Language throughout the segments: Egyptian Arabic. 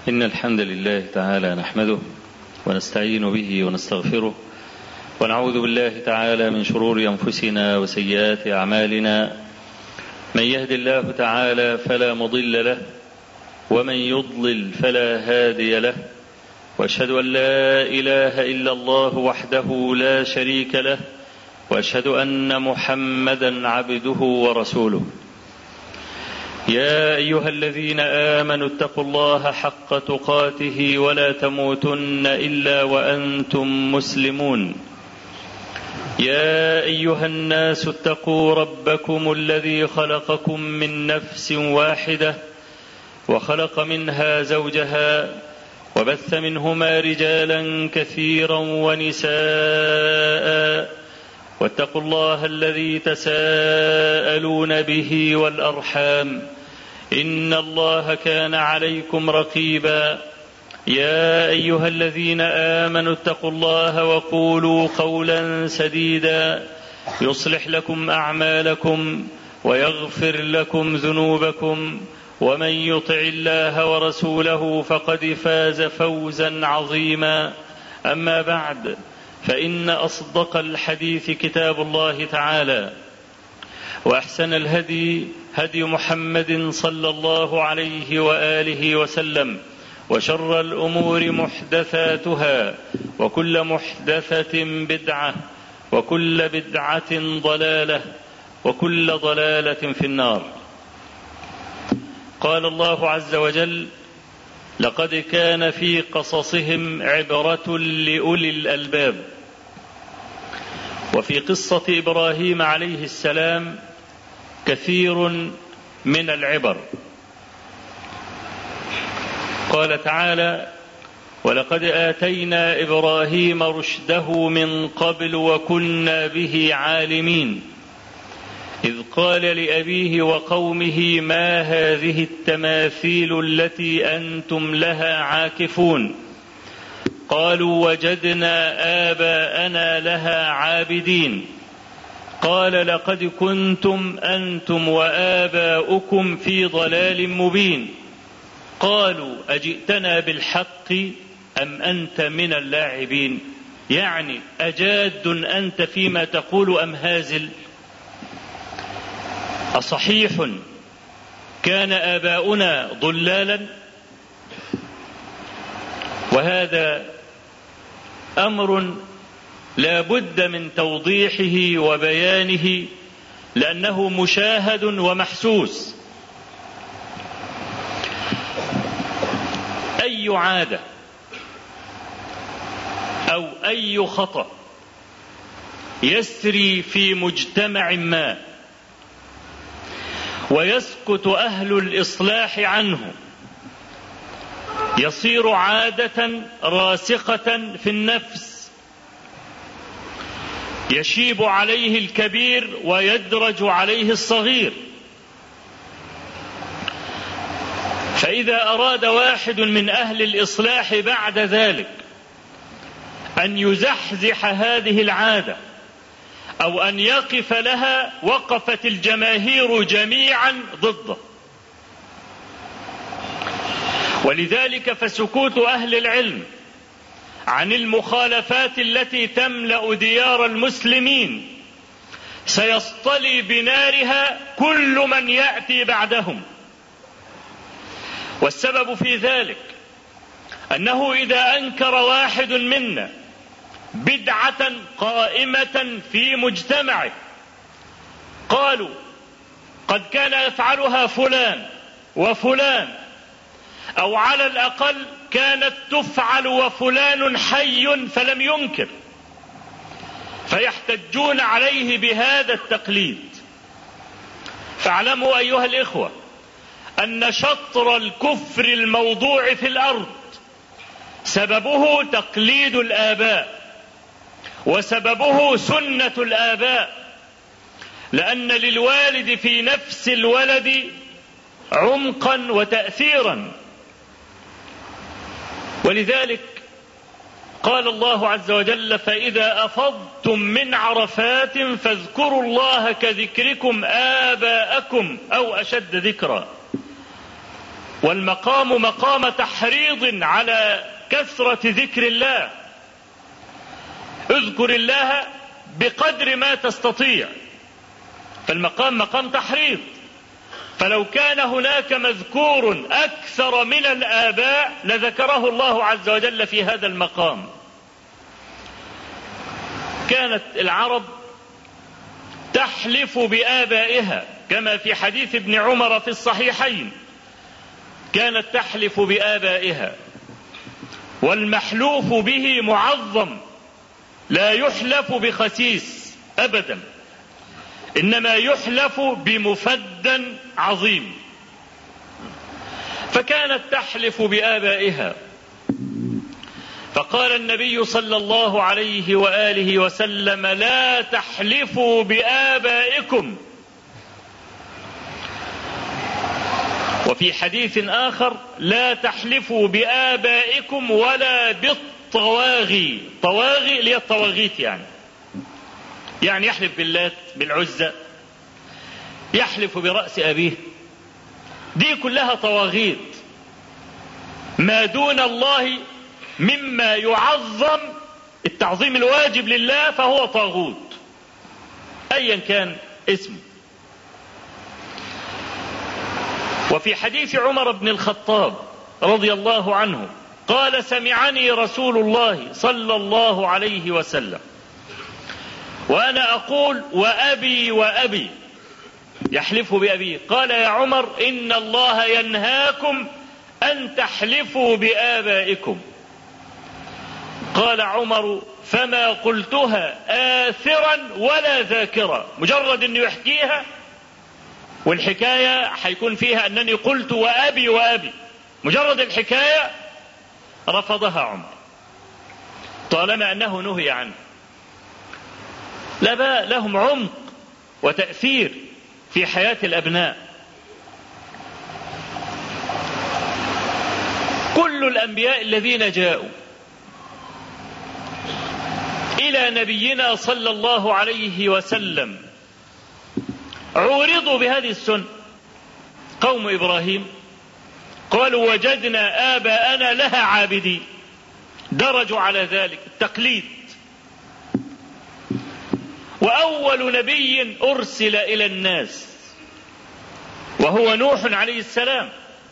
إن الحمد لله تعالى نحمده ونستعين به ونستغفره ونعوذ بالله تعالى من شرور أنفسنا وسيئات أعمالنا من يهد الله تعالى فلا مضل له ومن يضلل فلا هادي له واشهد ان لا اله الا الله وحده لا شريك له واشهد ان محمدا عبده ورسوله يا ايها الذين امنوا اتقوا الله حق تقاته ولا تموتن الا وانتم مسلمون يا ايها الناس اتقوا ربكم الذي خلقكم من نفس واحده وخلق منها زوجها وبث منهما رجالا كثيرا ونساء واتقوا الله الذي تساءلون به والارحام ان الله كان عليكم رقيبا يا ايها الذين امنوا اتقوا الله وقولوا قولا سديدا يصلح لكم اعمالكم ويغفر لكم ذنوبكم ومن يطع الله ورسوله فقد فاز فوزا عظيما اما بعد فان اصدق الحديث كتاب الله تعالى واحسن الهدي هدي محمد صلى الله عليه واله وسلم وشر الامور محدثاتها وكل محدثه بدعه وكل بدعه ضلاله وكل ضلاله في النار قال الله عز وجل لقد كان في قصصهم عبره لاولي الالباب وفي قصه ابراهيم عليه السلام كثير من العبر قال تعالى ولقد اتينا ابراهيم رشده من قبل وكنا به عالمين اذ قال لابيه وقومه ما هذه التماثيل التي انتم لها عاكفون قالوا وجدنا اباءنا لها عابدين قال لقد كنتم انتم واباؤكم في ضلال مبين قالوا اجئتنا بالحق ام انت من اللاعبين يعني اجاد انت فيما تقول ام هازل اصحيح كان اباؤنا ضلالا وهذا امر لا بد من توضيحه وبيانه لانه مشاهد ومحسوس اي عاده او اي خطا يسري في مجتمع ما ويسكت اهل الاصلاح عنه يصير عاده راسخه في النفس يشيب عليه الكبير ويدرج عليه الصغير فاذا اراد واحد من اهل الاصلاح بعد ذلك ان يزحزح هذه العاده او ان يقف لها وقفت الجماهير جميعا ضده ولذلك فسكوت اهل العلم عن المخالفات التي تملا ديار المسلمين سيصطلي بنارها كل من ياتي بعدهم والسبب في ذلك انه اذا انكر واحد منا بدعه قائمه في مجتمعه قالوا قد كان يفعلها فلان وفلان او على الاقل كانت تفعل وفلان حي فلم ينكر فيحتجون عليه بهذا التقليد فاعلموا ايها الاخوه ان شطر الكفر الموضوع في الارض سببه تقليد الاباء وسببه سنه الاباء لان للوالد في نفس الولد عمقا وتاثيرا ولذلك قال الله عز وجل فاذا افضتم من عرفات فاذكروا الله كذكركم اباءكم او اشد ذكرا والمقام مقام تحريض على كثرة ذكر الله اذكر الله بقدر ما تستطيع فالمقام مقام تحريض فلو كان هناك مذكور أكثر من الآباء لذكره الله عز وجل في هذا المقام كانت العرب تحلف بآبائها كما في حديث ابن عمر في الصحيحين كانت تحلف بآبائها والمحلوف به معظم لا يحلف بخسيس أبدا إنما يحلف بمفد عظيم فكانت تحلف بآبائها فقال النبي صلى الله عليه وآله وسلم لا تحلفوا بآبائكم وفي حديث آخر لا تحلفوا بآبائكم ولا بالطواغي طواغي اللي هي الطواغيت يعني يعني يحلف باللات بالعزة يحلف برأس أبيه دي كلها طواغيت ما دون الله مما يعظم التعظيم الواجب لله فهو طاغوت ايا كان اسمه وفي حديث عمر بن الخطاب رضي الله عنه قال سمعني رسول الله صلى الله عليه وسلم وانا اقول وابي وابي يحلف بابيه قال يا عمر ان الله ينهاكم ان تحلفوا بابائكم قال عمر فما قلتها آثرا ولا ذاكرا مجرد انه يحكيها والحكاية حيكون فيها انني قلت وابي وابي مجرد الحكاية رفضها عمر طالما انه نهي عنه لا بقى لهم عمق وتأثير في حياة الأبناء كل الأنبياء الذين جاءوا إلى نبينا صلى الله عليه وسلم عورضوا بهذه السنة قوم إبراهيم قالوا وجدنا آباءنا لها عابدين درجوا على ذلك التقليد وأول نبي أرسل إلى الناس وهو نوح عليه السلام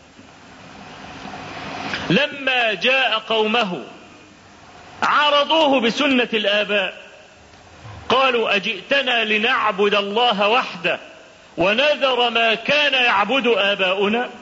لما جاء قومه عارضوه بسنة الآباء قالوا أجئتنا لنعبد الله وحده ونذر ما كان يعبد آباؤنا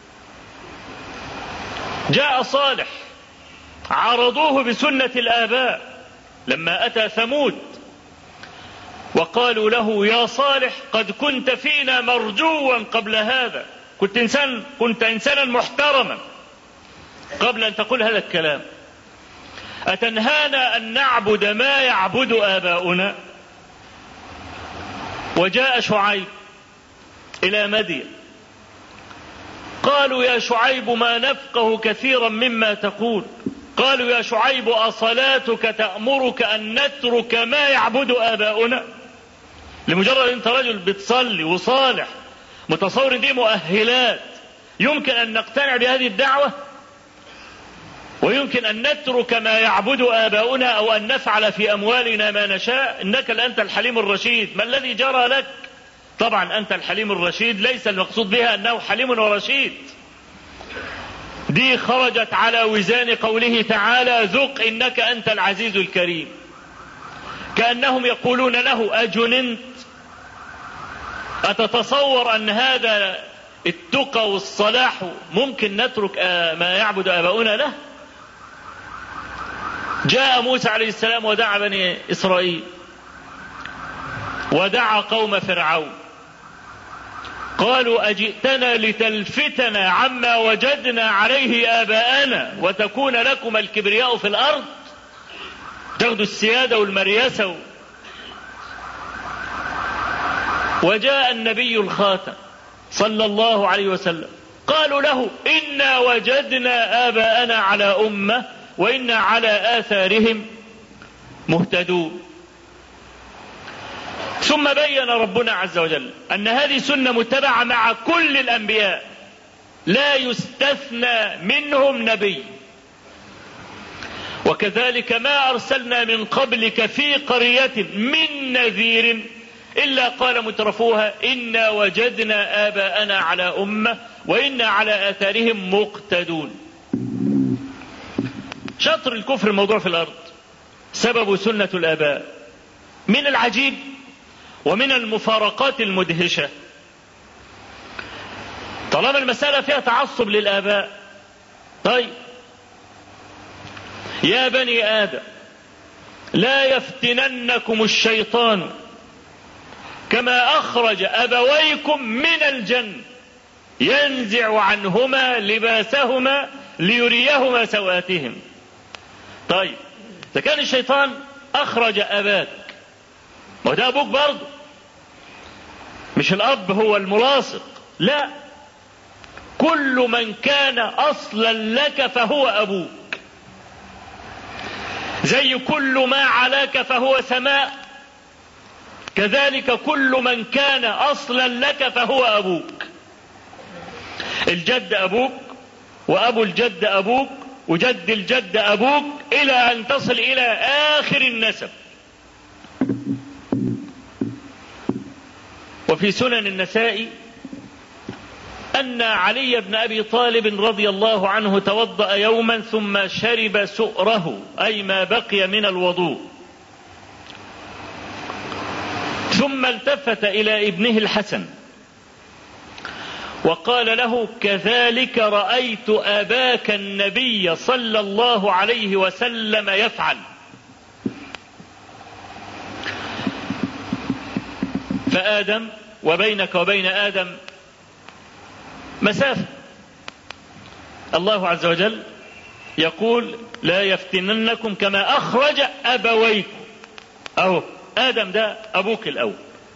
جاء صالح عارضوه بسنة الآباء لما أتى ثمود وقالوا له يا صالح قد كنت فينا مرجوا قبل هذا كنت إنسان كنت إنسانا محترما قبل أن تقول هذا الكلام أتنهانا أن نعبد ما يعبد آباؤنا وجاء شعيب إلى مدين قالوا يا شعيب ما نفقه كثيرا مما تقول قالوا يا شعيب أصلاتك تأمرك أن نترك ما يعبد آباؤنا لمجرد أنت رجل بتصلي وصالح متصور دي مؤهلات يمكن أن نقتنع بهذه الدعوة ويمكن أن نترك ما يعبد آباؤنا أو أن نفعل في أموالنا ما نشاء إنك لأنت الحليم الرشيد ما الذي جرى لك طبعا أنت الحليم الرشيد ليس المقصود بها أنه حليم ورشيد دي خرجت على وزان قوله تعالى ذق إنك أنت العزيز الكريم كأنهم يقولون له أجننت أتتصور أن هذا التقى والصلاح ممكن نترك ما يعبد آباؤنا له جاء موسى عليه السلام ودعا بني إسرائيل ودعا قوم فرعون قالوا أجئتنا لتلفتنا عما وجدنا عليه آباءنا وتكون لكم الكبرياء في الأرض تاخدوا السيادة والمرياسة وجاء النبي الخاتم صلى الله عليه وسلم قالوا له إنا وجدنا آباءنا على أمة وإنا على آثارهم مهتدون ثم بين ربنا عز وجل أن هذه سنة متبعة مع كل الأنبياء لا يستثنى منهم نبي وكذلك ما أرسلنا من قبلك في قرية من نذير إلا قال مترفوها إنا وجدنا آباءنا على أمة وإنا على آثارهم مقتدون شطر الكفر الموضوع في الأرض سبب سنة الآباء من العجيب ومن المفارقات المدهشة طالما المسألة فيها تعصب للآباء طيب يا بني آدم لا يفتننكم الشيطان كما أخرج أبويكم من الجنة ينزع عنهما لباسهما ليريهما سواتهم طيب إذا كان الشيطان أخرج أباك وده أبوك برضه مش الأب هو الملاصق لا كل من كان أصلا لك فهو أبوك زي كل ما علاك فهو سماء كذلك كل من كان اصلا لك فهو ابوك الجد ابوك وابو الجد ابوك وجد الجد ابوك الى ان تصل الى اخر النسب وفي سنن النسائي أن علي بن أبي طالب رضي الله عنه توضأ يوما ثم شرب سؤره أي ما بقي من الوضوء ثم التفت إلى ابنه الحسن وقال له كذلك رأيت أباك النبي صلى الله عليه وسلم يفعل فآدم وبينك وبين آدم مسافة الله عز وجل يقول لا يفتننكم كما أخرج أبويكم أهو آدم ده أبوك الأول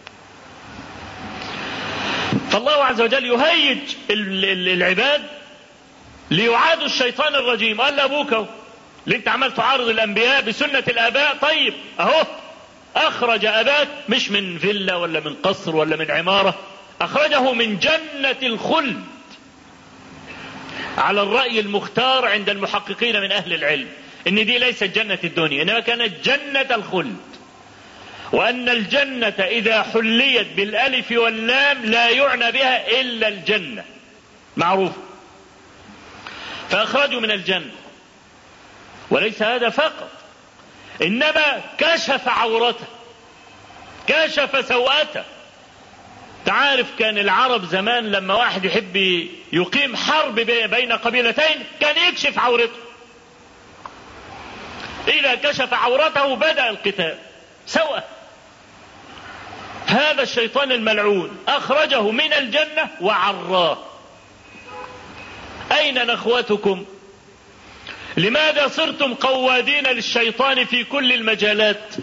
فالله عز وجل يهيج العباد ليعادوا الشيطان الرجيم قال لأبوك أهو اللي انت عمال تعارض الأنبياء بسنة الآباء طيب أهو أخرج أباك مش من فيلا ولا من قصر ولا من عمارة أخرجه من جنة الخلد على الرأي المختار عند المحققين من أهل العلم إن دي ليست جنة الدنيا إنما كانت جنة الخلد وأن الجنة إذا حليت بالألف واللام لا يعنى بها إلا الجنة معروف فأخرجوا من الجنة وليس هذا فقط إنما كشف عورته كشف سوءته تعرف كان العرب زمان لما واحد يحب يقيم حرب بين قبيلتين كان يكشف عورته إذا كشف عورته بدأ القتال سوء هذا الشيطان الملعون أخرجه من الجنة وعراه أين نخوتكم لماذا صرتم قوادين للشيطان في كل المجالات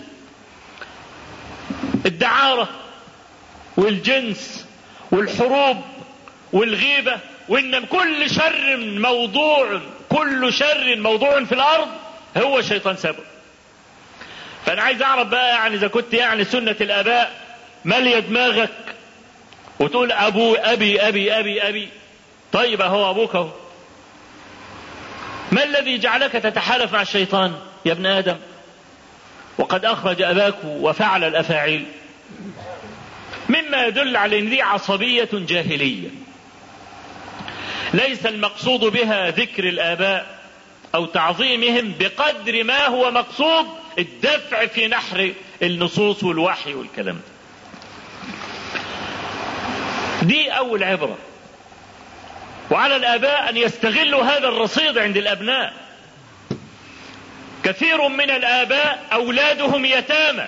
الدعاره والجنس والحروب والغيبة وإن كل شر موضوع كل شر موضوع في الأرض هو الشيطان سبب فأنا عايز أعرف بقى يعني إذا كنت يعني سنة الآباء مالية دماغك وتقول أبو أبي أبي أبي أبي طيب أهو أبوك أهو ما الذي جعلك تتحالف مع الشيطان يا ابن آدم وقد أخرج أباك وفعل الأفاعيل مما يدل على ان دي عصبيه جاهليه ليس المقصود بها ذكر الاباء او تعظيمهم بقدر ما هو مقصود الدفع في نحر النصوص والوحي والكلام ده دي اول عبره وعلى الاباء ان يستغلوا هذا الرصيد عند الابناء كثير من الاباء اولادهم يتامى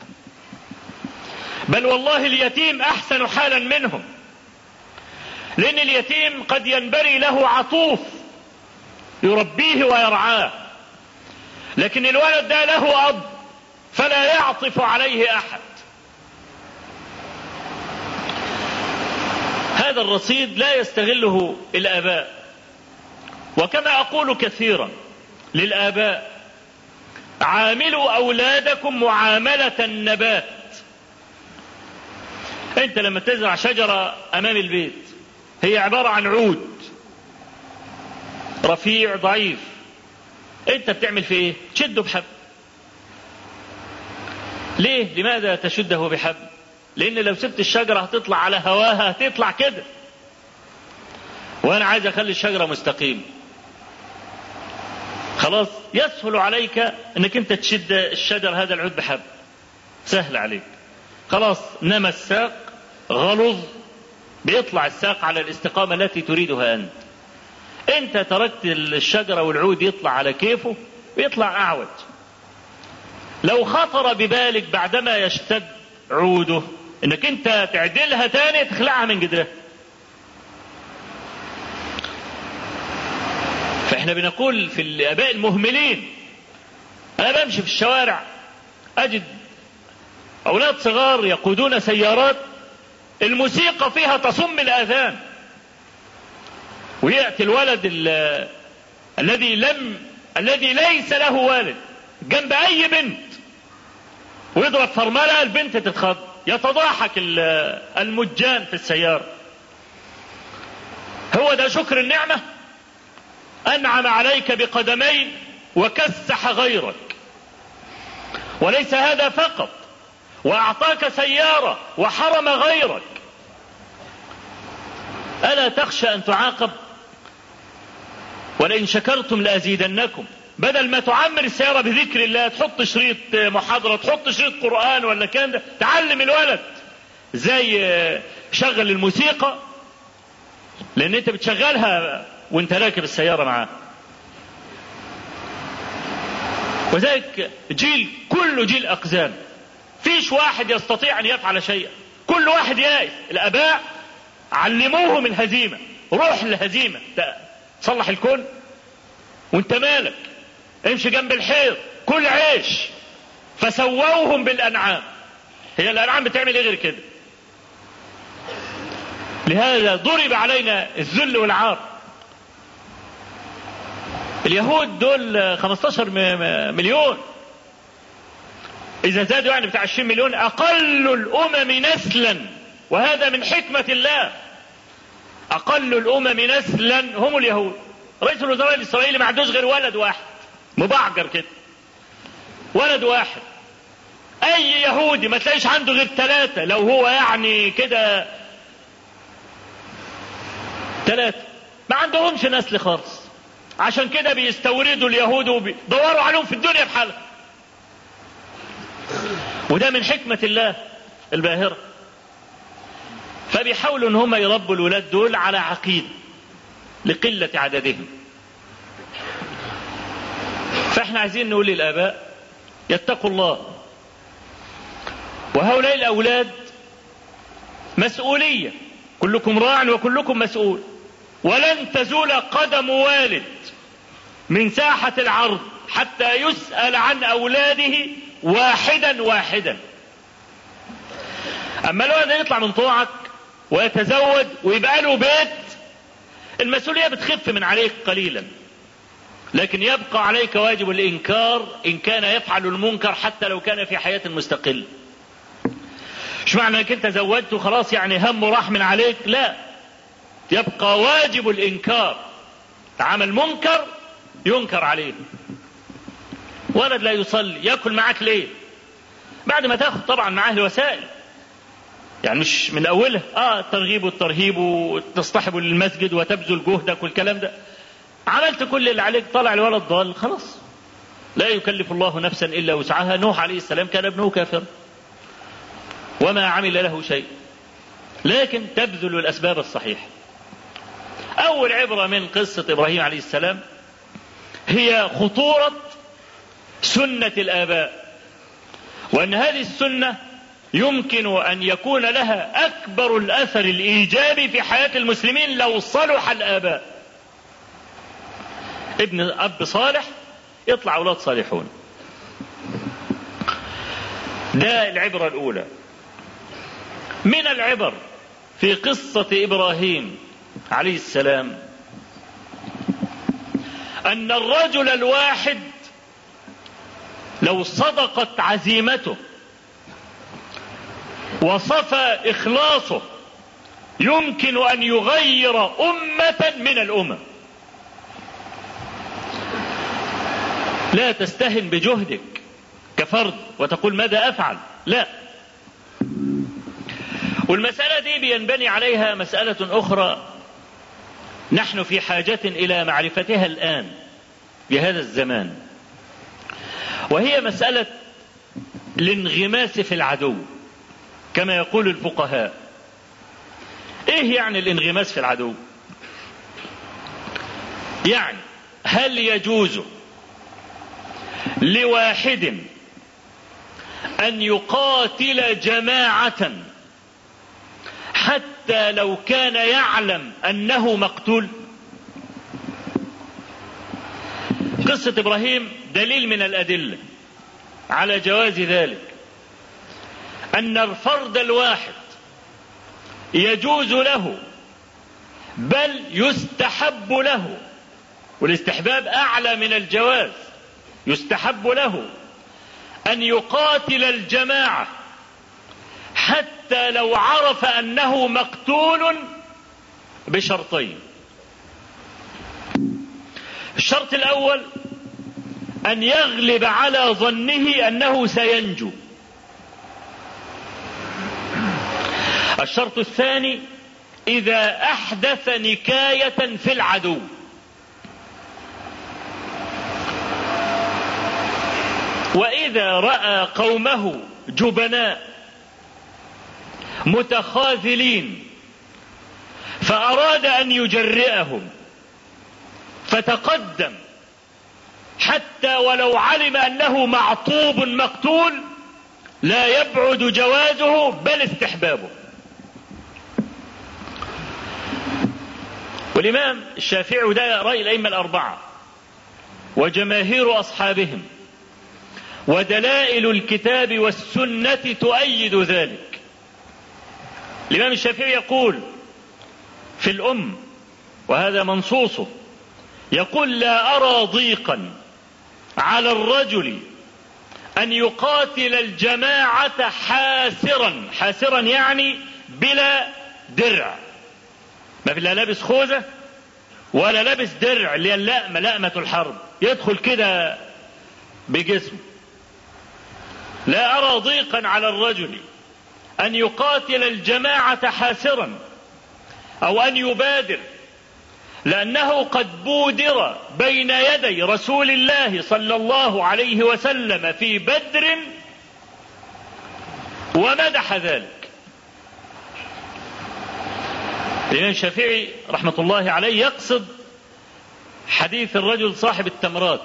بل والله اليتيم احسن حالا منهم لان اليتيم قد ينبري له عطوف يربيه ويرعاه لكن الولد ده له اب فلا يعطف عليه احد هذا الرصيد لا يستغله الاباء وكما اقول كثيرا للاباء عاملوا اولادكم معامله النبات انت لما تزرع شجرة امام البيت هي عبارة عن عود رفيع ضعيف انت بتعمل فيه ايه تشده بحبل ليه لماذا تشده بحبل لان لو سبت الشجره هتطلع على هواها هتطلع كده وانا عايز اخلي الشجره مستقيمه خلاص يسهل عليك انك انت تشد الشجر هذا العود بحبل سهل عليك خلاص نما الساق غلظ بيطلع الساق على الاستقامة التي تريدها أنت أنت تركت الشجرة والعود يطلع على كيفه ويطلع أعوج لو خطر ببالك بعدما يشتد عوده انك انت تعدلها تاني تخلعها من جدرها فاحنا بنقول في الاباء المهملين انا بمشي في الشوارع اجد اولاد صغار يقودون سيارات الموسيقى فيها تصم الاذان وياتي الولد الذي لم الذي ليس له والد جنب اي بنت ويضرب فرمله البنت تتخض يتضاحك المجان في السياره هو ده شكر النعمه انعم عليك بقدمين وكسح غيرك وليس هذا فقط واعطاك سياره وحرم غيرك الا تخشى ان تعاقب ولئن شكرتم لازيدنكم بدل ما تعمر السياره بذكر الله تحط شريط محاضره تحط شريط قران ولا كان ده تعلم الولد زي شغل الموسيقى لان انت بتشغلها وانت راكب السياره معاه وذلك جيل كله جيل اقزام فيش واحد يستطيع ان يفعل شيئا كل واحد يائس الاباء علموهم الهزيمه روح الهزيمه تصلح الكون وانت مالك امشي جنب الحيط كل عيش فسووهم بالانعام هي الانعام بتعمل ايه غير كده لهذا ضرب علينا الذل والعار اليهود دول 15 مليون إذا زادوا يعني بتاع 20 مليون أقل الأمم نسلا وهذا من حكمة الله أقل الأمم نسلا هم اليهود رئيس الوزراء الإسرائيلي ما عندوش غير ولد واحد مبعجر كده ولد واحد أي يهودي ما تلاقيش عنده غير ثلاثة لو هو يعني كده ثلاثة ما عندهمش نسل خالص عشان كده بيستوردوا اليهود وبيدوروا عليهم في الدنيا بحالها وده من حكمة الله الباهرة فبيحاولوا ان هم يربوا الولاد دول على عقيدة لقلة عددهم فاحنا عايزين نقول للآباء يتقوا الله وهؤلاء الأولاد مسؤولية كلكم راع وكلكم مسؤول ولن تزول قدم والد من ساحة العرض حتى يسأل عن أولاده واحدا واحدا أما الولد يطلع من طوعك ويتزوج ويبقى له بيت المسؤولية بتخف من عليك قليلا لكن يبقى عليك واجب الإنكار إن كان يفعل المنكر حتى لو كان في حياة مستقلة مش معنى انك انت زوجت وخلاص يعني همه راح من عليك لا يبقى واجب الانكار عمل منكر ينكر عليه ولد لا يصلي ياكل معاك ليه بعد ما تاخد طبعا معاه الوسائل يعني مش من اولها اه الترغيب والترهيب وتصطحبه للمسجد وتبذل جهدك والكلام ده عملت كل اللي عليك طلع الولد ضال خلاص لا يكلف الله نفسا الا وسعها نوح عليه السلام كان ابنه كافرا وما عمل له شيء لكن تبذل الاسباب الصحيحه اول عبره من قصه ابراهيم عليه السلام هي خطوره سنه الاباء وان هذه السنه يمكن ان يكون لها اكبر الاثر الايجابي في حياه المسلمين لو صلح الاباء ابن اب صالح يطلع اولاد صالحون ده العبره الاولى من العبر في قصه ابراهيم عليه السلام ان الرجل الواحد لو صدقت عزيمته وصفى اخلاصه يمكن ان يغير امه من الامم لا تستهن بجهدك كفرد وتقول ماذا افعل لا والمساله دي بينبني عليها مساله اخرى نحن في حاجه الى معرفتها الان بهذا الزمان وهي مساله الانغماس في العدو كما يقول الفقهاء ايه يعني الانغماس في العدو يعني هل يجوز لواحد ان يقاتل جماعه حتى لو كان يعلم انه مقتول قصه ابراهيم دليل من الادله على جواز ذلك ان الفرد الواحد يجوز له بل يستحب له والاستحباب اعلى من الجواز يستحب له ان يقاتل الجماعه حتى لو عرف انه مقتول بشرطين الشرط الاول ان يغلب على ظنه انه سينجو الشرط الثاني اذا احدث نكايه في العدو واذا راى قومه جبناء متخاذلين فاراد ان يجرئهم فتقدم حتى ولو علم انه معطوب مقتول لا يبعد جوازه بل استحبابه والامام الشافعي وده راي الائمه الاربعه وجماهير اصحابهم ودلائل الكتاب والسنه تؤيد ذلك الامام الشافعي يقول في الام وهذا منصوصه يقول لا ارى ضيقا على الرجل ان يقاتل الجماعه حاسرا حاسرا يعني بلا درع ما في لا لابس خوذه ولا لابس درع اللي هي اللأمة لأمة الحرب يدخل كده بجسمه لا أرى ضيقا على الرجل أن يقاتل الجماعة حاسرا أو أن يبادر لأنه قد بودر بين يدي رسول الله صلى الله عليه وسلم في بدر ومدح ذلك الإمام الشافعي رحمة الله عليه يقصد حديث الرجل صاحب التمرات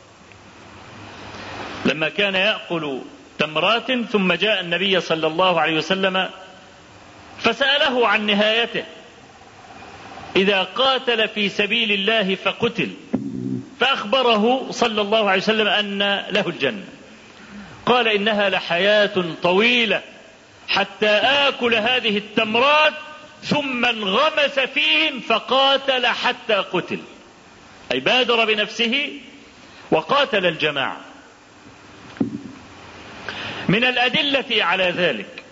لما كان يأكل تمرات ثم جاء النبي صلى الله عليه وسلم فسأله عن نهايته إذا قاتل في سبيل الله فقتل فأخبره صلى الله عليه وسلم أن له الجنة قال إنها لحياة طويلة حتى آكل هذه التمرات ثم انغمس فيهم فقاتل حتى قتل أي بادر بنفسه وقاتل الجماعة من الأدلة على ذلك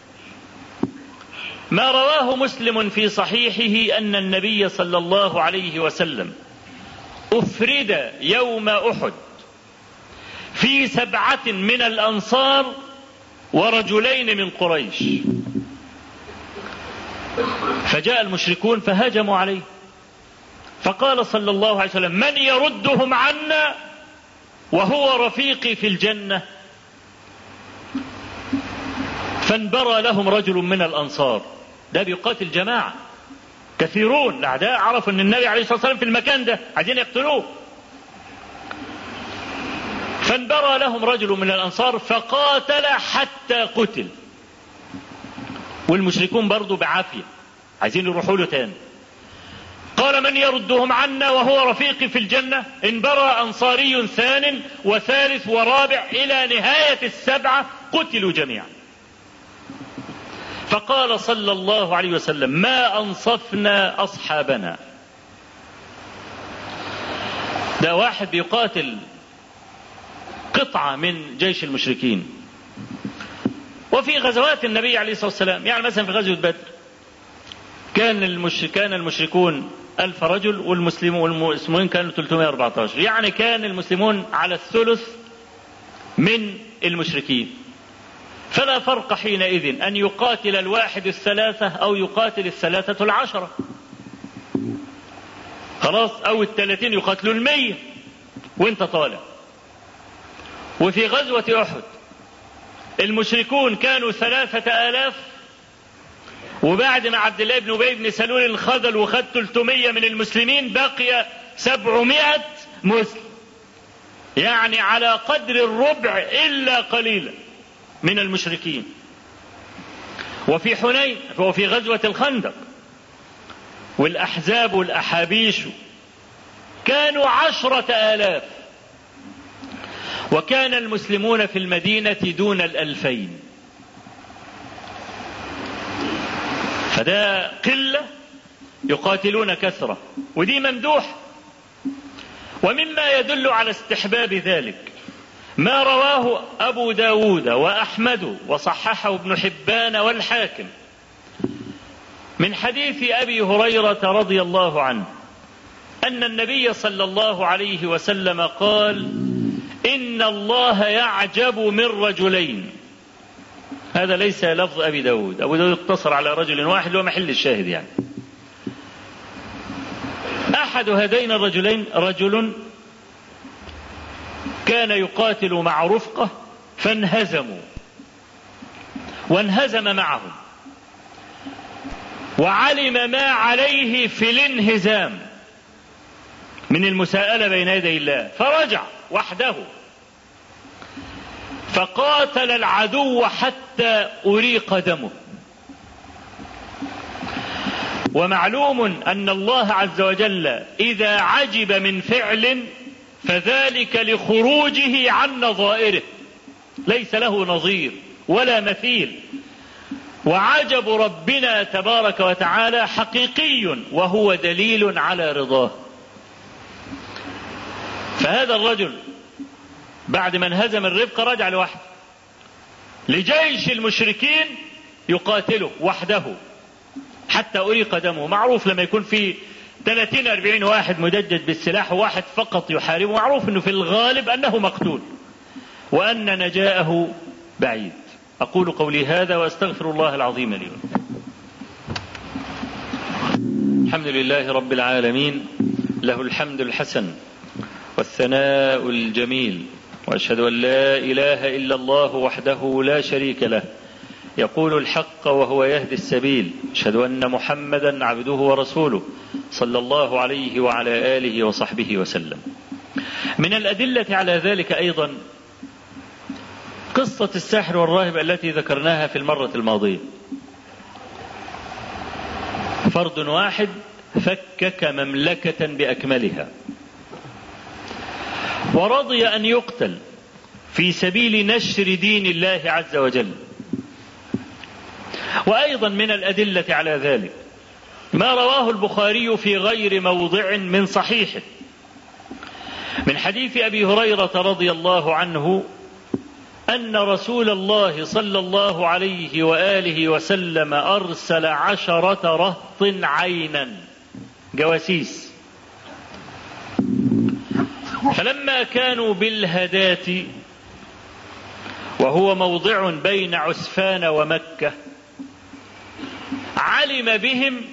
ما رواه مسلم في صحيحه أن النبي صلى الله عليه وسلم أفرد يوم أحد في سبعة من الأنصار ورجلين من قريش فجاء المشركون فهجموا عليه فقال صلى الله عليه وسلم من يردهم عنا وهو رفيقي في الجنه فانبرى لهم رجل من الانصار ده بيقاتل جماعه كثيرون الاعداء عرفوا ان النبي عليه الصلاه والسلام في المكان ده عايزين يقتلوه فانبرى لهم رجل من الانصار فقاتل حتى قتل والمشركون برضه بعافيه عايزين يروحوا له تاني قال من يردهم عنا وهو رفيقي في الجنة انبرى أنصاري ثان وثالث ورابع إلى نهاية السبعة قتلوا جميعا فقال صلى الله عليه وسلم ما أنصفنا أصحابنا ده واحد بيقاتل قطعة من جيش المشركين وفي غزوات النبي عليه الصلاة والسلام يعني مثلا في غزوة بدر كان المش... كان المشركون ألف رجل والمسلمون كانوا 314 يعني كان المسلمون على الثلث من المشركين فلا فرق حينئذ أن يقاتل الواحد الثلاثة أو يقاتل الثلاثة العشرة خلاص أو الثلاثين يقاتلوا المية وانت طالع وفي غزوة أحد المشركون كانوا ثلاثة آلاف وبعد ما عبد الله بن أبي بن سلول انخذل وخد 300 من المسلمين بقي 700 مسلم يعني على قدر الربع إلا قليلا من المشركين وفي حنين وفي غزوة الخندق والأحزاب والأحابيش كانوا عشرة آلاف وكان المسلمون في المدينة دون الألفين فده قلة يقاتلون كثرة ودي ممدوح ومما يدل على استحباب ذلك ما رواه أبو داود وأحمد وصححه ابن حبان والحاكم من حديث أبي هريرة رضي الله عنه أن النبي صلى الله عليه وسلم قال إن الله يعجب من رجلين هذا ليس لفظ أبي داود أبو داود اقتصر على رجل واحد هو محل الشاهد يعني أحد هذين الرجلين رجل كان يقاتل مع رفقة فانهزموا وانهزم معهم وعلم ما عليه في الانهزام من المساءلة بين يدي الله فرجع وحده فقاتل العدو حتى أريق دمه ومعلوم أن الله عز وجل إذا عجب من فعل فذلك لخروجه عن نظائره ليس له نظير ولا مثيل وعجب ربنا تبارك وتعالى حقيقي وهو دليل على رضاه فهذا الرجل بعد ما انهزم الرفق رجع لوحده لجيش المشركين يقاتله وحده حتى أريق دمه معروف لما يكون في 30 40 واحد مدجج بالسلاح وواحد فقط يحاربه معروف انه في الغالب انه مقتول وان نجاءه بعيد اقول قولي هذا واستغفر الله العظيم لي الحمد لله رب العالمين له الحمد الحسن والثناء الجميل واشهد ان لا اله الا الله وحده لا شريك له يقول الحق وهو يهدي السبيل اشهد ان محمدا عبده ورسوله صلى الله عليه وعلى اله وصحبه وسلم من الادله على ذلك ايضا قصه الساحر والراهب التي ذكرناها في المره الماضيه فرد واحد فكك مملكه باكملها ورضي ان يقتل في سبيل نشر دين الله عز وجل وايضا من الادله على ذلك ما رواه البخاري في غير موضع من صحيحه من حديث ابي هريره رضي الله عنه ان رسول الله صلى الله عليه واله وسلم ارسل عشره رهط عينا جواسيس فلما كانوا بالهداه وهو موضع بين عسفان ومكه علم بهم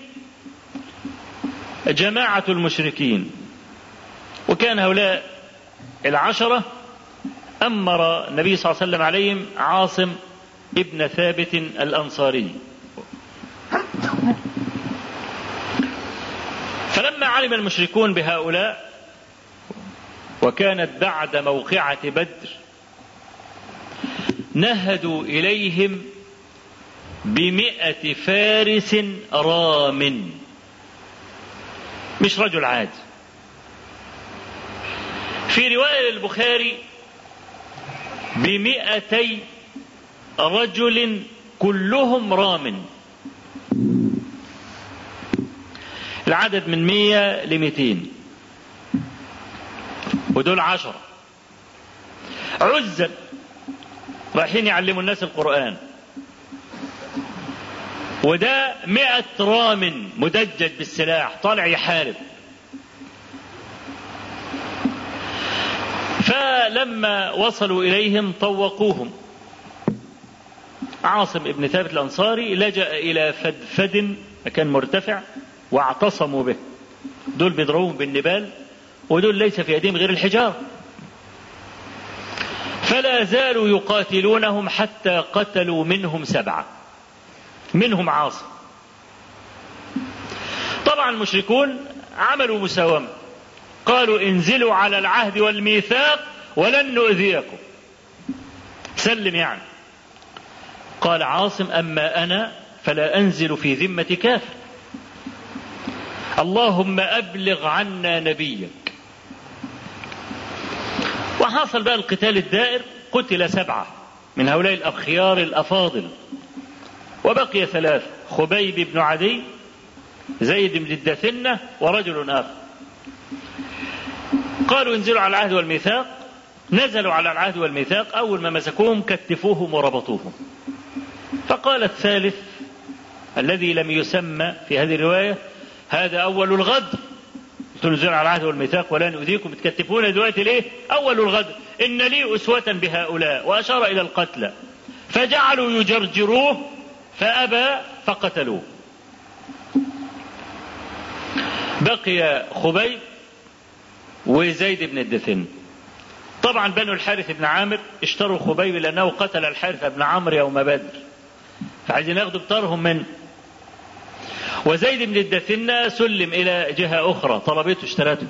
جماعة المشركين وكان هؤلاء العشرة أمر النبي صلى الله عليه وسلم عليهم عاصم ابن ثابت الأنصاري فلما علم المشركون بهؤلاء وكانت بعد موقعة بدر نهدوا إليهم بمئة فارس رام مش رجل عادي في رواية البخاري بمئتي رجل كلهم رام العدد من مية لمئتين ودول عشرة عزل رايحين يعلموا الناس القرآن وده مئة رام مدجج بالسلاح طالع يحارب فلما وصلوا إليهم طوقوهم عاصم بن ثابت الأنصاري لجأ إلى فدفد مكان مرتفع واعتصموا به دول بيضربوهم بالنبال ودول ليس في أيديهم غير الحجار فلا زالوا يقاتلونهم حتى قتلوا منهم سبعة منهم عاصم طبعا المشركون عملوا مساومة قالوا انزلوا على العهد والميثاق ولن نؤذيكم سلم يعني قال عاصم أما أنا فلا أنزل في ذمة كافر اللهم أبلغ عنا نبيك وحصل بقى القتال الدائر قتل سبعة من هؤلاء الأخيار الأفاضل وبقي ثلاثة خبيب بن عدي زيد بن الدثنة ورجل آخر قالوا انزلوا على العهد والميثاق نزلوا على العهد والميثاق أول ما مسكوهم كتفوهم وربطوهم فقال الثالث الذي لم يسمى في هذه الرواية هذا أول الغدر تنزلوا على العهد والميثاق ولا نؤذيكم بتكتفون دلوقتي ليه؟ أول الغدر إن لي أسوة بهؤلاء وأشار إلى القتلى فجعلوا يجرجروه فأبى فقتلوه بقي خبيب وزيد بن الدثن طبعا بنو الحارث بن عامر اشتروا خبيب لأنه قتل الحارث بن عمرو يوم بدر فعايزين ياخدوا بطارهم منه وزيد بن الدثنة سلم إلى جهة أخرى طلبته اشترته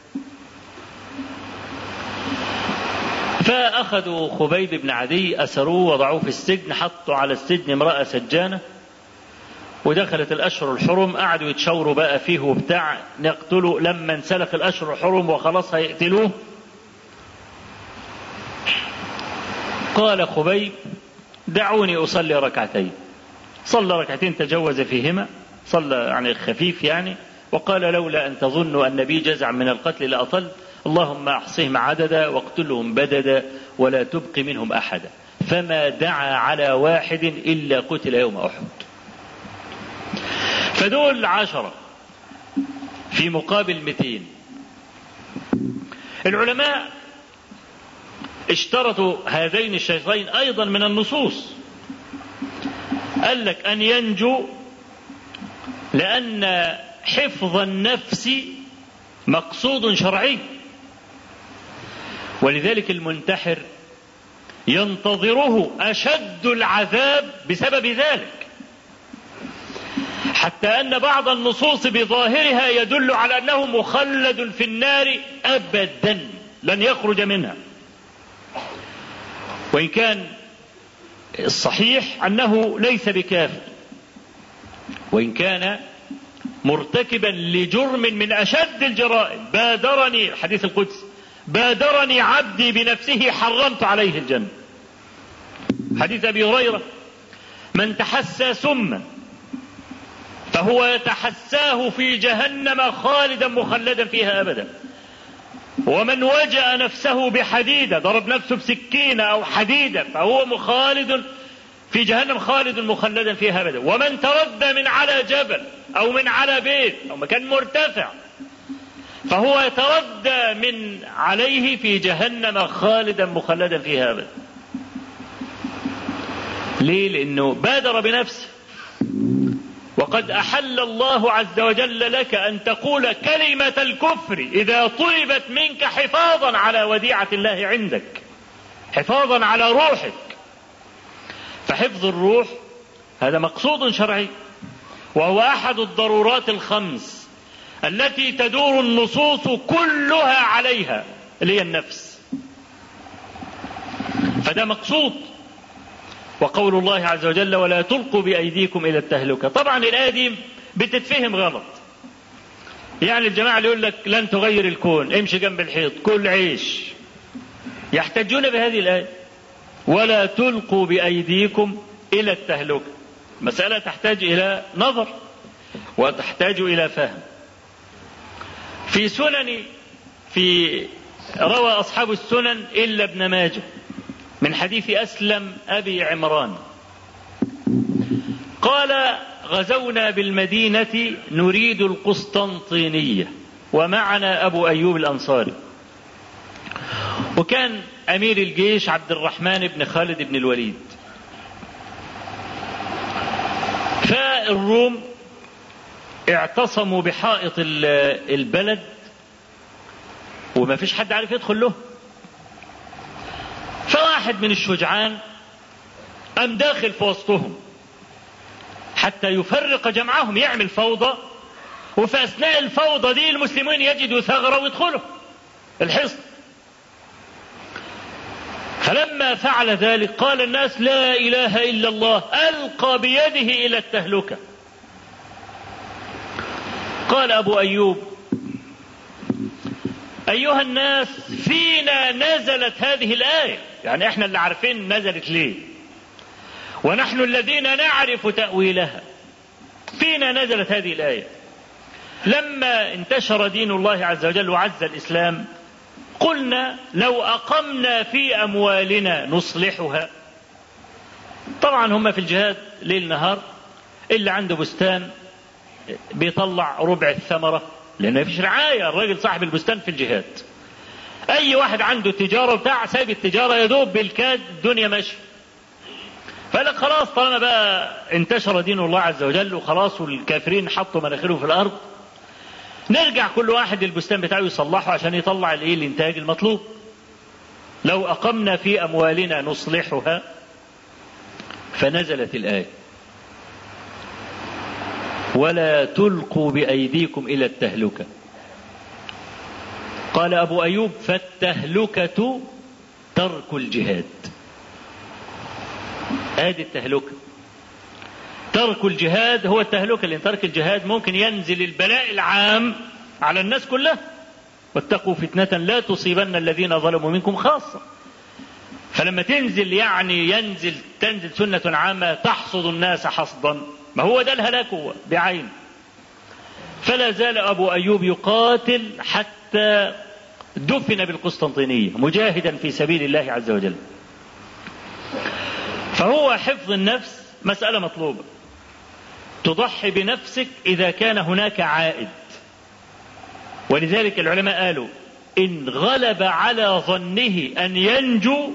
فأخذوا خبيب بن عدي أسروه وضعوه في السجن حطوا على السجن امرأة سجانة ودخلت الأشهر الحرم قعدوا يتشاوروا بقى فيه وبتاع نقتله لما انسلخ الأشهر الحرم وخلاص هيقتلوه قال خبيب دعوني أصلي ركعتين صلى ركعتين تجوز فيهما صلى يعني خفيف يعني وقال لولا أن تظنوا أن بي جزع من القتل لأطل اللهم أحصهم عددا واقتلهم بددا ولا تبق منهم أحدا فما دعا على واحد إلا قتل يوم أحد فدول عشرة في مقابل مئتين العلماء اشترطوا هذين الشيطين أيضا من النصوص قال لك أن ينجو لأن حفظ النفس مقصود شرعي ولذلك المنتحر ينتظره أشد العذاب بسبب ذلك حتى أن بعض النصوص بظاهرها يدل على أنه مخلد في النار أبدا لن يخرج منها وإن كان الصحيح أنه ليس بكافر وإن كان مرتكبا لجرم من أشد الجرائم بادرني الحديث القدس بادرني عبدي بنفسه حرمت عليه الجنة حديث أبي هريرة من تحسى سما فهو يتحساه في جهنم خالدا مخلدا فيها أبدا ومن وجأ نفسه بحديدة ضرب نفسه بسكينة أو حديدة فهو مخالد في جهنم خالد مخلدا فيها أبدا ومن تردى من على جبل أو من على بيت أو مكان مرتفع فهو يتردى من عليه في جهنم خالدا مخلدا فيها أبدا ليه لأنه بادر بنفسه وقد أحل الله عز وجل لك أن تقول كلمة الكفر إذا طلبت منك حفاظا على وديعة الله عندك حفاظا على روحك فحفظ الروح هذا مقصود شرعي وهو أحد الضرورات الخمس التي تدور النصوص كلها عليها اللي هي النفس فده مقصود وقول الله عز وجل ولا تلقوا بأيديكم إلى التهلكة طبعا الآية دي بتتفهم غلط يعني الجماعة اللي يقول لك لن تغير الكون امشي جنب الحيط كل عيش يحتجون بهذه الآية ولا تلقوا بأيديكم إلى التهلكة مسألة تحتاج إلى نظر وتحتاج إلى فهم في سنن في روى أصحاب السنن إلا ابن ماجه من حديث أسلم أبي عمران قال غزونا بالمدينة نريد القسطنطينية ومعنا أبو أيوب الأنصاري وكان أمير الجيش عبد الرحمن بن خالد بن الوليد فالروم اعتصموا بحائط البلد وما فيش حد عارف يدخل له فواحد من الشجعان قام داخل في وسطهم حتى يفرق جمعهم يعمل فوضى وفي اثناء الفوضى دي المسلمين يجدوا ثغره ويدخلوا الحصن فلما فعل ذلك قال الناس لا اله الا الله القى بيده الى التهلكه قال ابو ايوب ايها الناس فينا نزلت هذه الايه يعني احنا اللي عارفين نزلت ليه ونحن الذين نعرف تاويلها فينا نزلت هذه الايه لما انتشر دين الله عز وجل وعز الاسلام قلنا لو اقمنا في اموالنا نصلحها طبعا هم في الجهاد ليل نهار اللي عنده بستان بيطلع ربع الثمره لان مفيش رعايه الراجل صاحب البستان في الجهاد اي واحد عنده تجاره بتاع سايب التجاره يا دوب بالكاد الدنيا ماشيه فقال خلاص طالما بقى انتشر دين الله عز وجل وخلاص والكافرين حطوا مناخيرهم في الارض نرجع كل واحد البستان بتاعه يصلحه عشان يطلع الايه الانتاج المطلوب لو اقمنا في اموالنا نصلحها فنزلت الايه ولا تلقوا بايديكم الى التهلكه قال ابو ايوب فالتهلكه ترك الجهاد ادي التهلكه ترك الجهاد هو التهلكه لان ترك الجهاد ممكن ينزل البلاء العام على الناس كلها واتقوا فتنه لا تصيبن الذين ظلموا منكم خاصه فلما تنزل يعني ينزل تنزل سنه عامه تحصد الناس حصدا ما هو ده الهلاك هو بعين فلا زال أبو أيوب يقاتل حتى دفن بالقسطنطينية مجاهدا في سبيل الله عز وجل فهو حفظ النفس مسألة مطلوبة تضحي بنفسك إذا كان هناك عائد ولذلك العلماء قالوا إن غلب على ظنه أن ينجو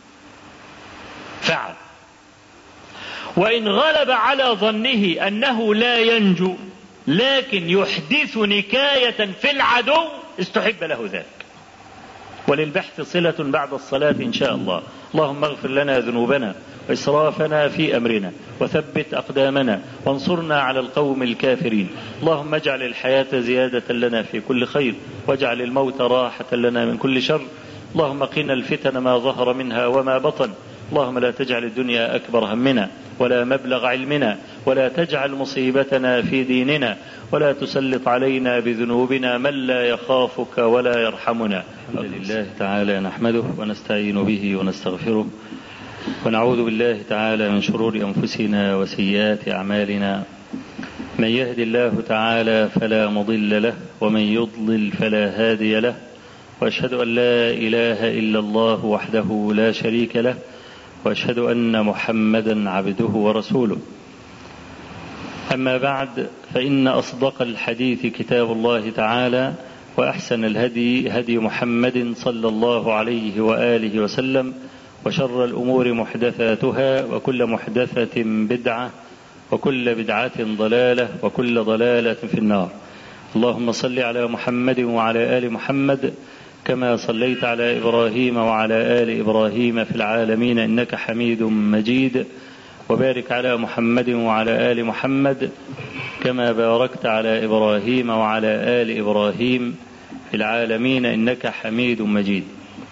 فعل وإن غلب على ظنه أنه لا ينجو لكن يحدث نكاية في العدو استحب له ذلك وللبحث صلة بعد الصلاة إن شاء الله اللهم اغفر لنا ذنوبنا وإسرافنا في أمرنا وثبت أقدامنا وانصرنا على القوم الكافرين اللهم اجعل الحياة زيادة لنا في كل خير واجعل الموت راحة لنا من كل شر اللهم قنا الفتن ما ظهر منها وما بطن اللهم لا تجعل الدنيا أكبر همنا ولا مبلغ علمنا ولا تجعل مصيبتنا في ديننا ولا تسلط علينا بذنوبنا من لا يخافك ولا يرحمنا الحمد لله تعالى نحمده ونستعين به ونستغفره ونعوذ بالله تعالى من شرور أنفسنا وسيئات أعمالنا من يهد الله تعالى فلا مضل له ومن يضلل فلا هادي له واشهد ان لا اله الا الله وحده لا شريك له واشهد ان محمدا عبده ورسوله اما بعد فان اصدق الحديث كتاب الله تعالى واحسن الهدي هدي محمد صلى الله عليه واله وسلم وشر الامور محدثاتها وكل محدثه بدعه وكل بدعه ضلاله وكل ضلاله في النار اللهم صل على محمد وعلى ال محمد كما صليت على ابراهيم وعلى ال ابراهيم في العالمين انك حميد مجيد وبارك على محمد وعلى ال محمد كما باركت على ابراهيم وعلى ال ابراهيم في العالمين انك حميد مجيد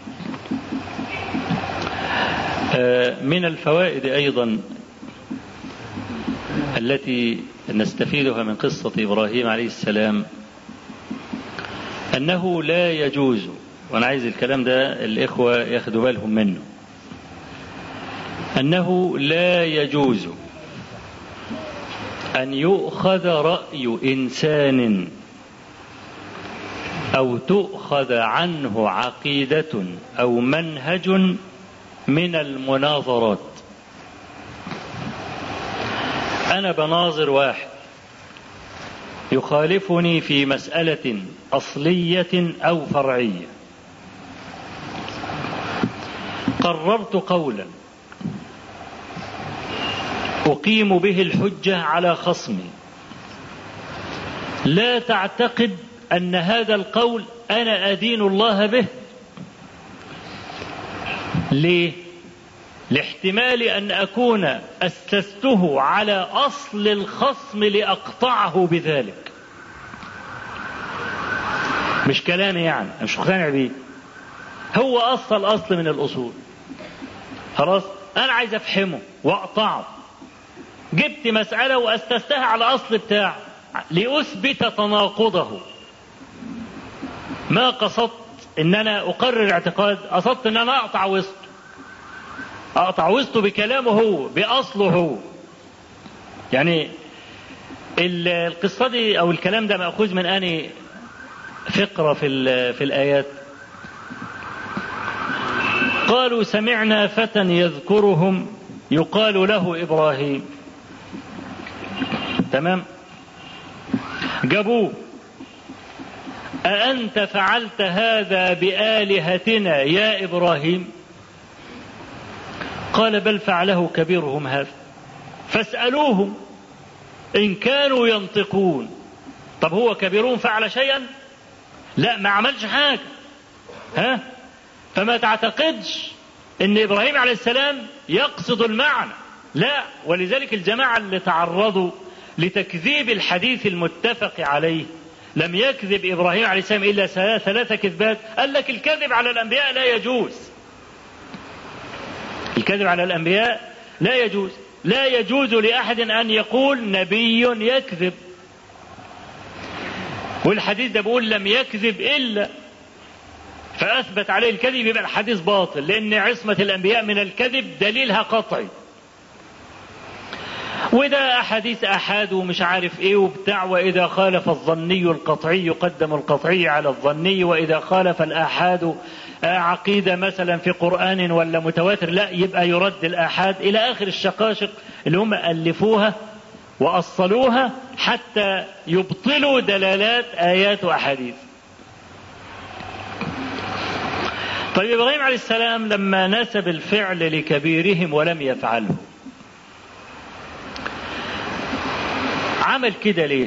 من الفوائد ايضا التي نستفيدها من قصه ابراهيم عليه السلام أنه لا يجوز وأنا عايز الكلام ده الإخوة ياخدوا بالهم منه أنه لا يجوز أن يؤخذ رأي إنسان أو تؤخذ عنه عقيدة أو منهج من المناظرات أنا بناظر واحد يخالفني في مسألة أصلية أو فرعية قررت قولا أقيم به الحجة على خصمي لا تعتقد أن هذا القول أنا أدين الله به ليه؟ لاحتمال أن أكون أسسته على أصل الخصم لأقطعه بذلك مش كلامي يعني مش مقتنع بيه هو أصل الأصل من الأصول خلاص أنا عايز أفهمه وأقطعه جبت مسألة وأسستها على الأصل بتاعه لأثبت تناقضه ما قصدت ان انا اقرر اعتقاد قصدت ان انا اقطع وسطه اقطع وسطه بكلامه هو باصله هو يعني القصه دي او الكلام ده ماخوذ من اني فقره في في الايات قالوا سمعنا فتى يذكرهم يقال له ابراهيم تمام جابوه أأنت فعلت هذا بآلهتنا يا إبراهيم قال بل فعله كبيرهم هذا فاسألوهم إن كانوا ينطقون طب هو كبيرهم فعل شيئا لا ما عملش حاجة ها فما تعتقدش ان ابراهيم عليه السلام يقصد المعنى لا ولذلك الجماعة اللي تعرضوا لتكذيب الحديث المتفق عليه لم يكذب ابراهيم عليه السلام الا ثلاث كذبات قال لك الكذب على الانبياء لا يجوز الكذب على الانبياء لا يجوز لا يجوز لاحد ان يقول نبي يكذب والحديث ده بيقول لم يكذب الا فاثبت عليه الكذب يبقى الحديث باطل لان عصمه الانبياء من الكذب دليلها قطعي وده أحاديث أحاد ومش عارف إيه وبتاع وإذا خالف الظني القطعي يقدم القطعي على الظني وإذا خالف الآحاد عقيدة مثلا في قرآن ولا متواتر لا يبقى يرد الآحاد إلى آخر الشقاشق اللي هم ألفوها وأصلوها حتى يبطلوا دلالات آيات وأحاديث طيب إبراهيم عليه السلام لما نسب الفعل لكبيرهم ولم يفعله عمل كده ليه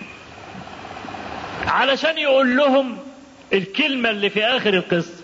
علشان يقول لهم الكلمة اللي في آخر القصة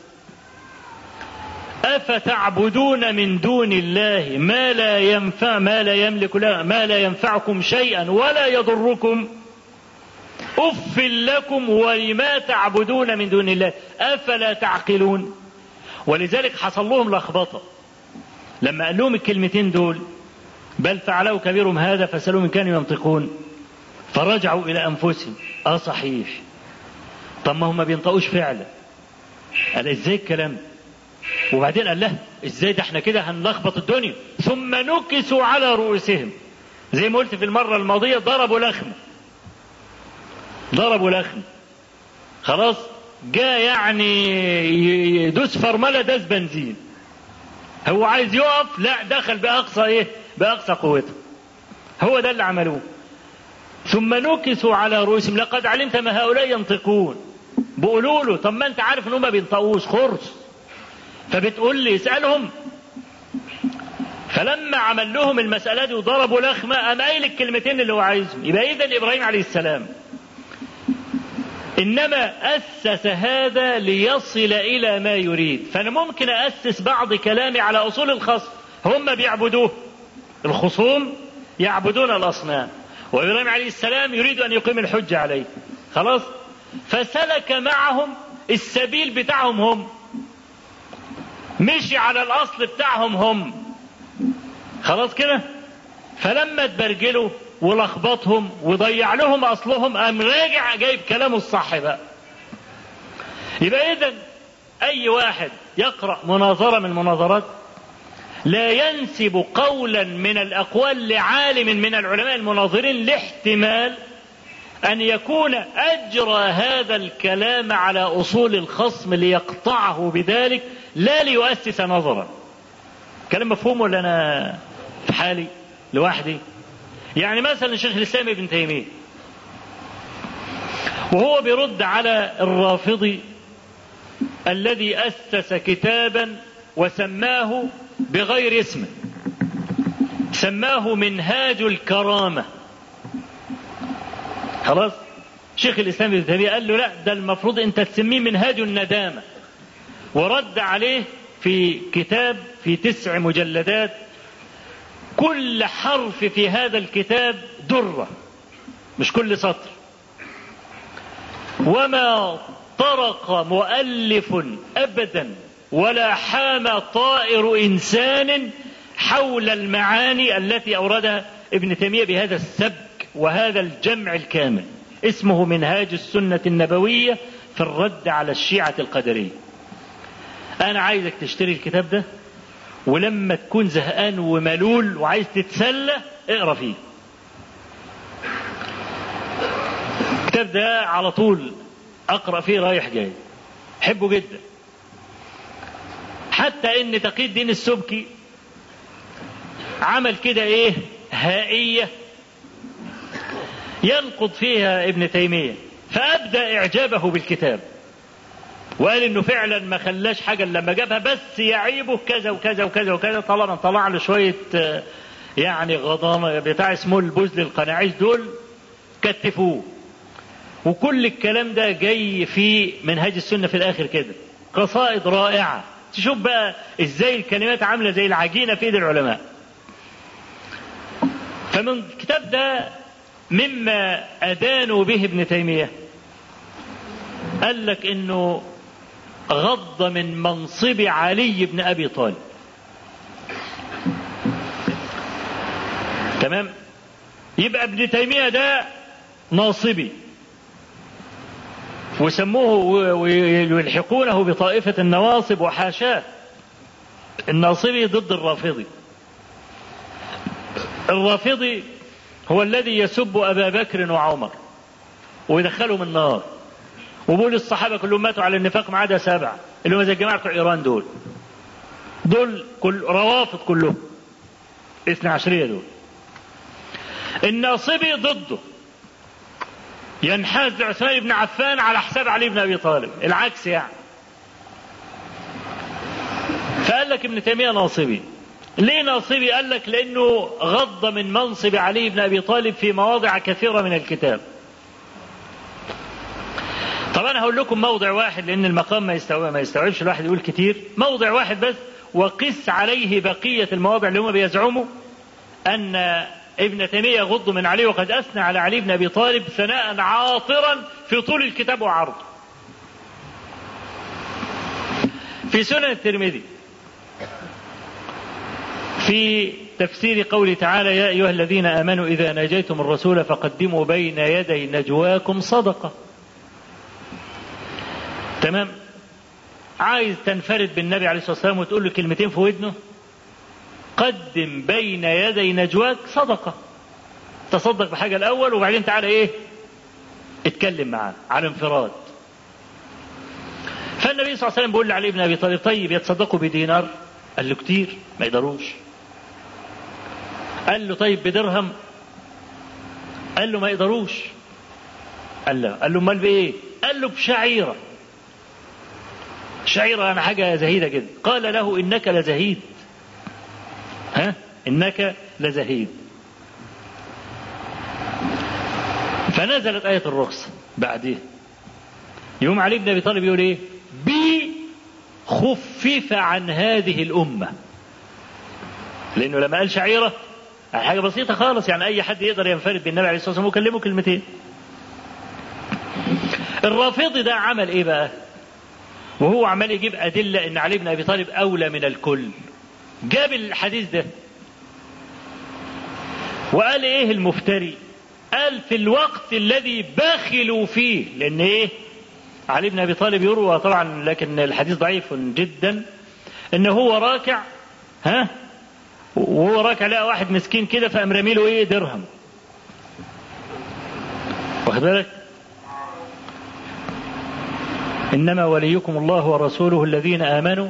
أفتعبدون من دون الله ما لا ينفع ما لا يملك ما لا ينفعكم شيئا ولا يضركم أف لكم ولما تعبدون من دون الله أفلا تعقلون ولذلك حصل لهم لخبطة لما قال لهم الكلمتين دول بل فعلوا كبيرهم هذا فسألوا من كانوا ينطقون فرجعوا إلى أنفسهم آه صحيح طب ما هم ما بينطقوش فعلا قال ازاي الكلام وبعدين قال له ازاي ده احنا كده هنلخبط الدنيا ثم نكسوا على رؤوسهم زي ما قلت في المرة الماضية ضربوا لخم ضربوا لخم خلاص جاء يعني يدوس فرملة داس بنزين هو عايز يقف لا دخل بأقصى ايه بأقصى قوته هو ده اللي عملوه ثم نكسوا على رؤوسهم لقد علمت ما هؤلاء ينطقون بيقولوا له طب ما انت عارف ان هم ما بينطقوش خرص فبتقول لي اسالهم فلما عمل لهم المسألة دي وضربوا لخمة قام قايل الكلمتين اللي هو عايزهم يبقى إذا إبراهيم عليه السلام إنما أسس هذا ليصل إلى ما يريد فأنا ممكن أسس بعض كلامي على أصول الخصم هم بيعبدوه الخصوم يعبدون الأصنام وإبراهيم عليه السلام يريد أن يقيم الحجة عليه خلاص فسلك معهم السبيل بتاعهم هم مشي على الأصل بتاعهم هم خلاص كده فلما تبرجلوا ولخبطهم وضيع لهم أصلهم قام راجع جايب كلامه الصح بقى يبقى إذا أي واحد يقرأ مناظرة من المناظرات لا ينسب قولا من الاقوال لعالم من العلماء المناظرين لاحتمال ان يكون اجرى هذا الكلام على اصول الخصم ليقطعه بذلك لا ليؤسس نظرا كلام مفهوم ولا انا في حالي لوحدي يعني مثلا شيخ الإسلام ابن تيمية وهو بيرد على الرافضي الذي أسس كتابا وسماه بغير اسمه سماه منهاج الكرامة خلاص شيخ الإسلام ابن تيمية قال له لا ده المفروض أنت تسميه منهاج الندامة ورد عليه في كتاب في تسع مجلدات كل حرف في هذا الكتاب درة مش كل سطر وما طرق مؤلف أبدا ولا حام طائر إنسان حول المعاني التي أوردها ابن تيمية بهذا السبك وهذا الجمع الكامل اسمه منهاج السنة النبوية في الرد على الشيعة القدرية أنا عايزك تشتري الكتاب ده ولما تكون زهقان وملول وعايز تتسلى اقرا فيه الكتاب ده على طول اقرا فيه رايح جاي احبه جدا حتى ان تقي الدين السبكي عمل كده ايه هائيه ينقض فيها ابن تيميه فابدى اعجابه بالكتاب وقال انه فعلا ما خلاش حاجه لما جابها بس يعيبه كذا وكذا وكذا وكذا طالما طلع له شويه يعني غضامه بتاع اسمه البوز للقناعيش دول كتفوه وكل الكلام ده جاي في منهاج السنه في الاخر كده قصائد رائعه تشوف بقى ازاي الكلمات عامله زي العجينه في ايد العلماء فمن الكتاب ده مما ادانوا به ابن تيميه قال لك انه غض من منصب علي بن ابي طالب تمام يبقى ابن تيميه ده ناصبي وسموه ويلحقونه بطائفة النواصب وحاشاه الناصبي ضد الرافضي الرافضي هو الذي يسب أبا بكر وعمر ويدخلهم النار وبقول الصحابة كلهم ماتوا على النفاق ما عدا سبعة اللي هم زي الجماعة بتوع إيران دول دول كل روافض كلهم اثنى عشرية دول الناصبي ضده ينحاز لعثمان بن عفان على حساب علي بن ابي طالب العكس يعني فقال لك ابن تيميه ناصبي ليه ناصبي قال لك لانه غض من منصب علي بن ابي طالب في مواضع كثيره من الكتاب طب انا هقول لكم موضع واحد لان المقام ما يستوعب ما يستوعبش الواحد يقول كتير موضع واحد بس وقس عليه بقيه المواضع اللي هم بيزعموا ان ابن تيمية يغض من علي وقد أثنى على علي بن أبي طالب ثناء عاطرا في طول الكتاب وعرضه في سنن الترمذي في تفسير قوله تعالى يا أيها الذين آمنوا إذا ناجيتم الرسول فقدموا بين يدي نجواكم صدقة تمام عايز تنفرد بالنبي عليه الصلاة والسلام وتقول له كلمتين في ودنه قدم بين يدي نجواك صدقة تصدق بحاجة الأول وبعدين تعالى إيه اتكلم معاه على انفراد فالنبي صلى الله عليه وسلم بيقول لعلي بن أبي طالب طيب يتصدقوا بدينار قال له كتير ما يقدروش قال له طيب بدرهم قال له ما يقدروش قال له قال له امال بايه قال له بشعيره شعيره انا حاجه زهيده جدا قال له انك لزهيد ها انك لزهيد فنزلت آية الرخصة بعدين يوم علي بن أبي طالب يقول إيه بي خفف عن هذه الأمة لأنه لما قال شعيرة حاجة بسيطة خالص يعني أي حد يقدر ينفرد بالنبي عليه الصلاة والسلام ويكلمه كلمتين الرافضي ده عمل إيه بقى وهو عمال يجيب أدلة إن علي بن أبي طالب أولى من الكل جاب الحديث ده وقال ايه المفتري قال في الوقت الذي بخلوا فيه لان ايه علي بن ابي طالب يروى طبعا لكن الحديث ضعيف جدا ان هو راكع ها وهو راكع لقى واحد مسكين كده فقام رامي له ايه درهم واخد بالك انما وليكم الله ورسوله الذين امنوا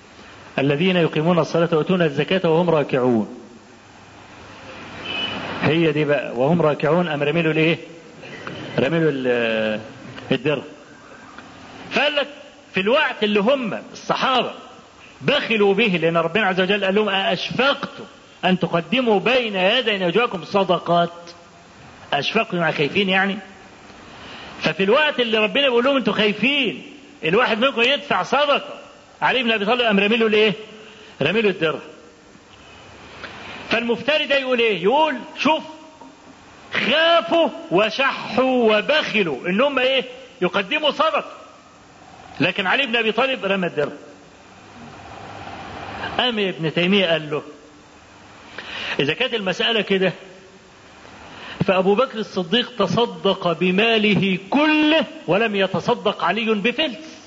الذين يقيمون الصلاة ويؤتون الزكاة وهم راكعون هي دي بقى وهم راكعون أم رميلوا الإيه؟ رميلوا ال- الدرهم فقال لك في الوقت اللي هم الصحابة بخلوا به لأن ربنا عز وجل قال لهم أشفقتم أن تقدموا بين يدي نجواكم صدقات أشفقتم يعني خايفين يعني ففي الوقت اللي ربنا بيقول لهم أنتوا خايفين الواحد منكم يدفع صدقة علي بن أبي طالب قام رامي له الإيه؟ رامي له الدرهم فالمفتري ده يقول إيه؟ يقول شوف خافوا وشحوا وبخلوا ان هم ايه يقدموا صدقه لكن علي بن ابي طالب رمى الدرهم قام ابن تيميه قال له اذا كانت المساله كده فابو بكر الصديق تصدق بماله كله ولم يتصدق علي بفلس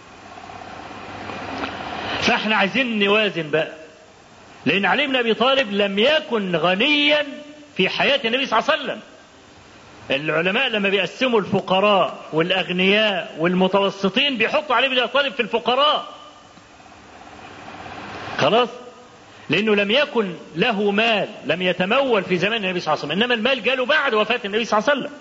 فاحنا عايزين نوازن بقى لان علي بن ابي طالب لم يكن غنيا في حياة النبي صلى الله عليه وسلم العلماء لما بيقسموا الفقراء والأغنياء والمتوسطين بيحطوا علي بن أبي طالب في الفقراء خلاص لأنه لم يكن له مال لم يتمول في زمان النبي صلى الله عليه وسلم إنما المال جاله بعد وفاة النبي صلى الله عليه وسلم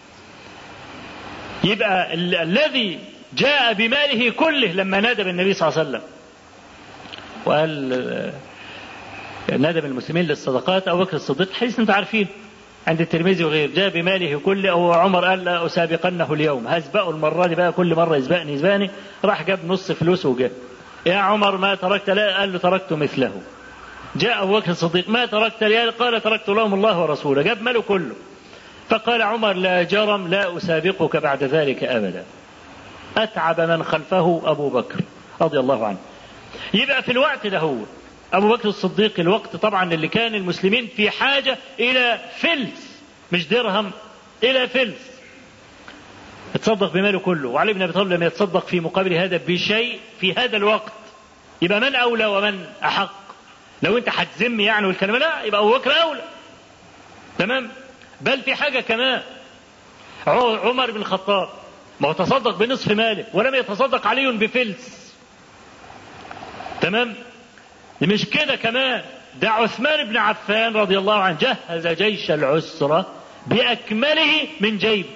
يبقى ال- الذي جاء بماله كله لما ندب النبي صلى الله عليه وسلم وقال آه، ندب المسلمين للصدقات ابو بكر الصديق حديث انتم عارفين عند الترمذي وغيره جاء بماله كله او عمر قال لا اسابقنه اليوم هسبقه المره دي بقى كل مره يسبقني يسبقني راح جاب نص فلوسه وجاء يا عمر ما تركت لا قال له تركت مثله جاء ابو بكر الصديق ما تركت لي قال تركت لهم الله ورسوله جاب ماله كله فقال عمر لا جرم لا اسابقك بعد ذلك ابدا اتعب من خلفه ابو بكر رضي الله عنه يبقى في الوقت ده هو أبو بكر الصديق الوقت طبعا اللي كان المسلمين في حاجة إلى فلس مش درهم إلى فلس اتصدق بماله كله وعلي بن أبي طالب لم يتصدق في مقابل هذا بشيء في هذا الوقت يبقى من أولى ومن أحق لو أنت هتذم يعني والكلام لا يبقى أبو بكر أولى تمام بل في حاجة كمان ع- عمر بن الخطاب ما هو تصدق بنصف ماله ولم يتصدق علي بفلس تمام مش كده كمان ده عثمان بن عفان رضي الله عنه جهز جيش العسرة بأكمله من جيب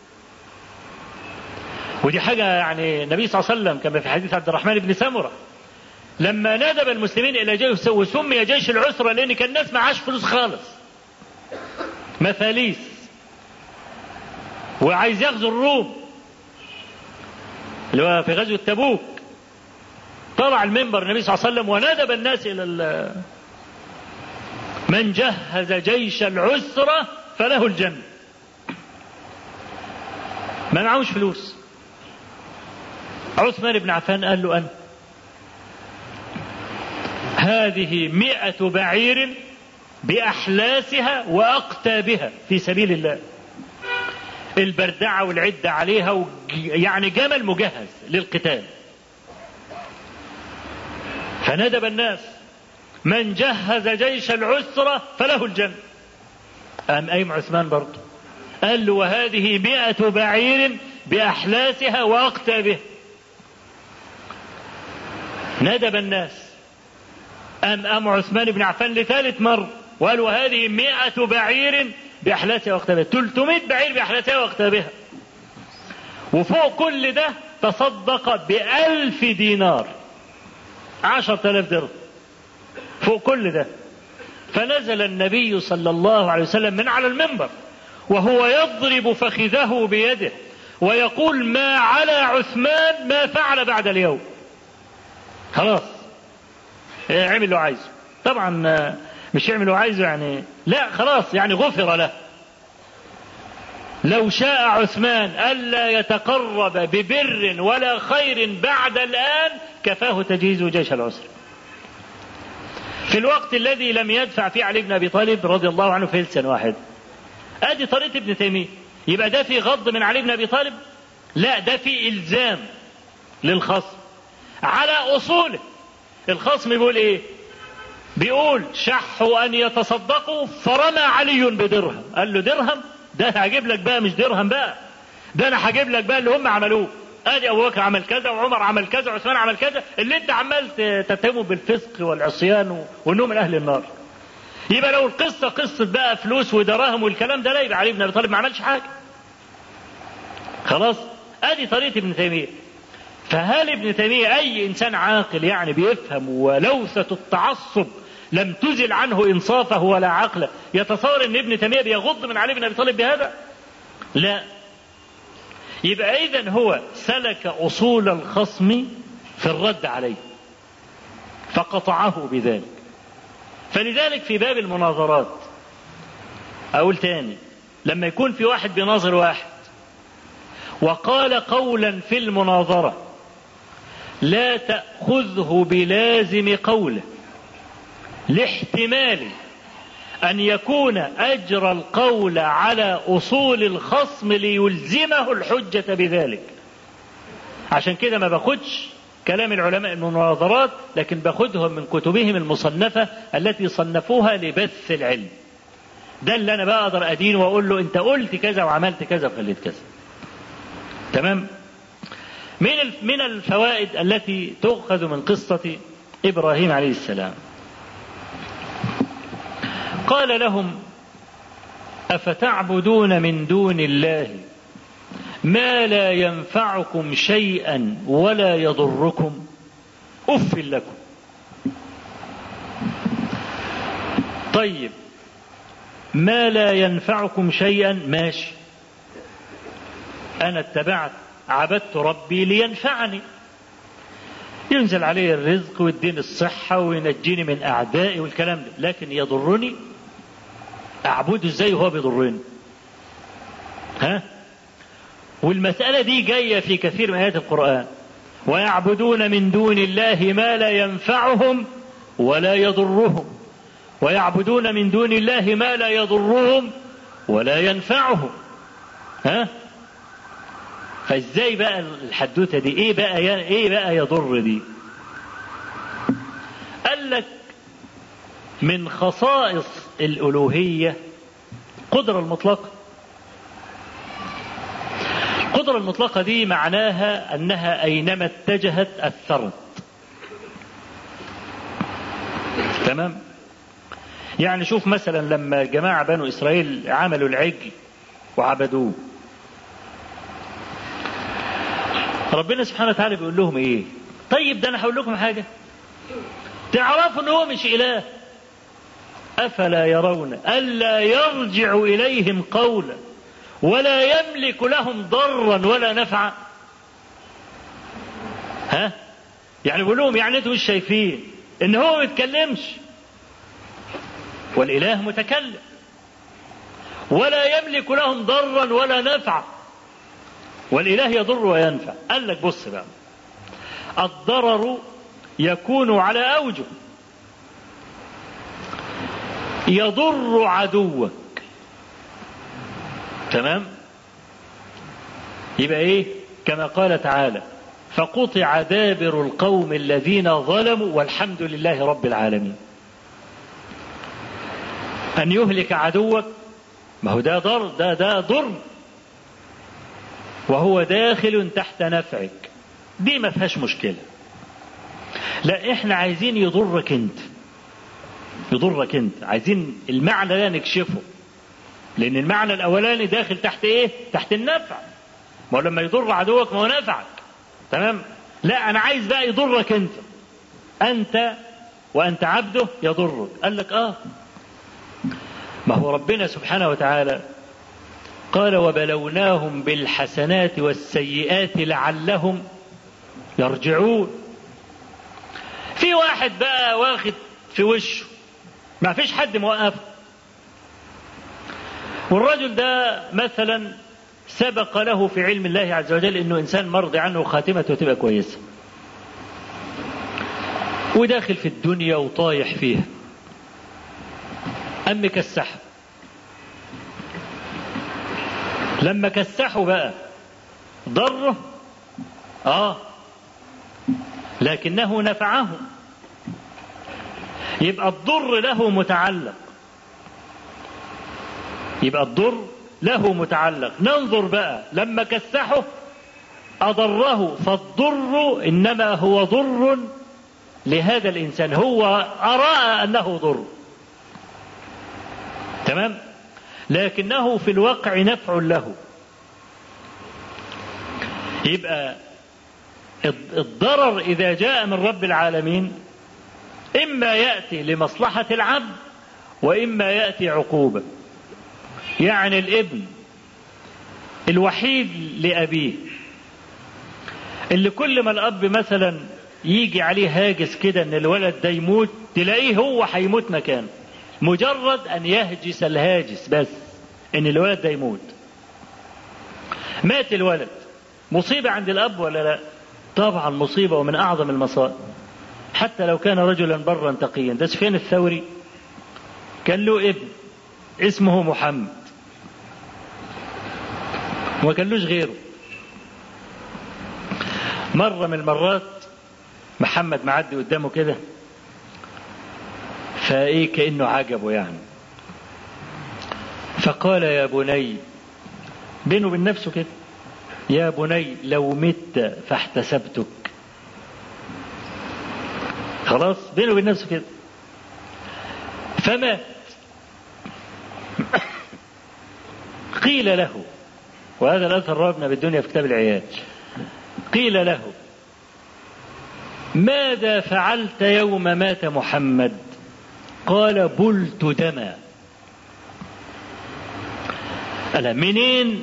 ودي حاجة يعني النبي صلى الله عليه وسلم كما في حديث عبد الرحمن بن سمرة لما ندب المسلمين إلى جيش وسمي جيش العسرة لأن كان الناس معاش فلوس خالص مفاليس وعايز يغزو الروم اللي هو في غزوة تبوك طلع المنبر النبي صلى الله عليه وسلم وندب الناس الى ال- من جهز جيش العسرة فله الجنة ما معهوش فلوس عثمان بن عفان قال له أنا هذه مئة بعير بأحلاسها وأقتابها في سبيل الله البردعة والعدة عليها وج- يعني جمل مجهز للقتال فندب الناس من جهز جيش العسرة فله الجنة قام قايم عثمان برضه قال له وهذه مئة بعير بأحلاسها وأقتابها ندب الناس أم أم عثمان بن عفان لثالث مرة وقال وهذه مئة بعير بأحلاسها وأقتابها 300 بعير بأحلاسها وأقتابها وفوق كل ده تصدق بألف دينار عشرة آلاف درهم فوق كل ده فنزل النبي صلى الله عليه وسلم من على المنبر وهو يضرب فخذه بيده ويقول ما على عثمان ما فعل بعد اليوم خلاص اعمل اللي عايزه طبعا آه، مش يعمل اللي عايزه يعني لا خلاص يعني غفر له لو شاء عثمان ألا يتقرب ببر ولا خير بعد الآن كفاه تجهيز جيش العسر في الوقت الذي لم يدفع فيه علي بن أبي طالب رضي الله عنه فلسا واحد أدي طريقة ابن تيمية يبقى ده في غض من علي بن أبي طالب لا ده في إلزام للخصم على أصوله الخصم بيقول إيه بيقول شحوا أن يتصدقوا فرمى علي بدرهم قال له درهم ده هجيب لك بقى مش درهم بقى ده انا هجيب لك بقى اللي هم عملوه ادي ابو بكر عمل كذا وعمر عمل كذا وعثمان عمل كذا اللي انت عمال ت- تتهمه بالفسق والعصيان و- وانه من اهل النار يبقى لو القصة قصة بقى فلوس ودراهم والكلام ده لا يبقى علي بن أبي طالب ما عملش حاجة خلاص ادي طريقة ابن تيمية فهل ابن تيمية أي إنسان عاقل يعني بيفهم ولوثة التعصب لم تزل عنه إنصافه ولا عقله يتصور أن ابن تيمية بيغض من علي بن أبي طالب بهذا لا يبقى إذا هو سلك أصول الخصم في الرد عليه فقطعه بذلك فلذلك في باب المناظرات أقول تاني لما يكون في واحد بيناظر واحد وقال قولا في المناظرة لا تأخذه بلازم قوله لاحتمال أن يكون أجرى القول على أصول الخصم ليلزمه الحجة بذلك عشان كده ما باخدش كلام العلماء المناظرات لكن باخدهم من كتبهم المصنفة التي صنفوها لبث العلم ده اللي أنا بقى أقدر أدين وأقول له أنت قلت كذا وعملت كذا وخليت كذا تمام من من الفوائد التي تؤخذ من قصة إبراهيم عليه السلام قال لهم أفتعبدون من دون الله ما لا ينفعكم شيئا ولا يضركم أف لكم طيب ما لا ينفعكم شيئا ماشي أنا اتبعت عبدت ربي لينفعني ينزل علي الرزق ويديني الصحة وينجيني من أعدائي والكلام ده لكن يضرني أعبده إزاي وهو بيضرني ها والمسألة دي جاية في كثير من آيات القرآن ويعبدون من دون الله ما لا ينفعهم ولا يضرهم ويعبدون من دون الله ما لا يضرهم ولا ينفعهم ها فازاي بقى الحدوته دي ايه بقى ايه بقى يضر دي قال لك من خصائص الالوهيه القدره المطلقه القدره المطلقه دي معناها انها اينما اتجهت اثرت تمام يعني شوف مثلا لما جماعه بنو اسرائيل عملوا العجل وعبدوه ربنا سبحانه وتعالى بيقول لهم ايه طيب ده انا هقول لكم حاجه تعرفوا ان هو مش اله افلا يرون الا يرجع اليهم قولا ولا يملك لهم ضرا ولا نفعا ها يعني بيقول لهم يعني انتوا مش شايفين ان هو ما بيتكلمش والاله متكلم ولا يملك لهم ضرا ولا نفعا والاله يضر وينفع قال لك بص بقى الضرر يكون على اوجه يضر عدوك تمام يبقى ايه كما قال تعالى فقطع دابر القوم الذين ظلموا والحمد لله رب العالمين ان يهلك عدوك ما هو ده ضر ده ده ضر وهو داخل تحت نفعك دي ما فيهاش مشكلة لا احنا عايزين يضرك انت يضرك انت عايزين المعنى ده نكشفه لان المعنى الاولاني داخل تحت ايه تحت النفع ما هو لما يضر عدوك ما هو نفعك تمام لا انا عايز بقى يضرك انت انت وانت عبده يضرك قال لك اه ما هو ربنا سبحانه وتعالى قال وبلوناهم بالحسنات والسيئات لعلهم يرجعون في واحد بقى واخد في وشه ما فيش حد موقفه والرجل ده مثلا سبق له في علم الله عز وجل انه انسان مرضي عنه وخاتمته تبقى كويسه وداخل في الدنيا وطايح فيها أم كسحه لما كسحه بقى ضره اه لكنه نفعه يبقى الضر له متعلق يبقى الضر له متعلق ننظر بقى لما كسحه أضره فالضر إنما هو ضر لهذا الإنسان هو أرى أنه ضر تمام لكنه في الواقع نفع له يبقى الضرر إذا جاء من رب العالمين إما يأتي لمصلحة العبد وإما يأتي عقوبة يعني الابن الوحيد لأبيه اللي كل ما الأب مثلا يجي عليه هاجس كده إن الولد ده يموت تلاقيه هو هيموت مكانه مجرد أن يهجس الهاجس بس إن الولد ده يموت مات الولد مصيبة عند الأب ولا لا؟ طبعا مصيبة ومن أعظم المصائب حتى لو كان رجلا برا تقيا ده سفيان الثوري كان له ابن اسمه محمد وما كانلوش غيره مرة من المرات محمد معدي قدامه كده فايه كأنه عجبه يعني فقال يا بني بينه وبين نفسه كده يا بني لو مت فاحتسبتك خلاص بينه وبين نفسه كده فمات قيل له وهذا الأثر رواه بالدنيا في كتاب العيال قيل له ماذا فعلت يوم مات محمد قال بلت دما ألا منين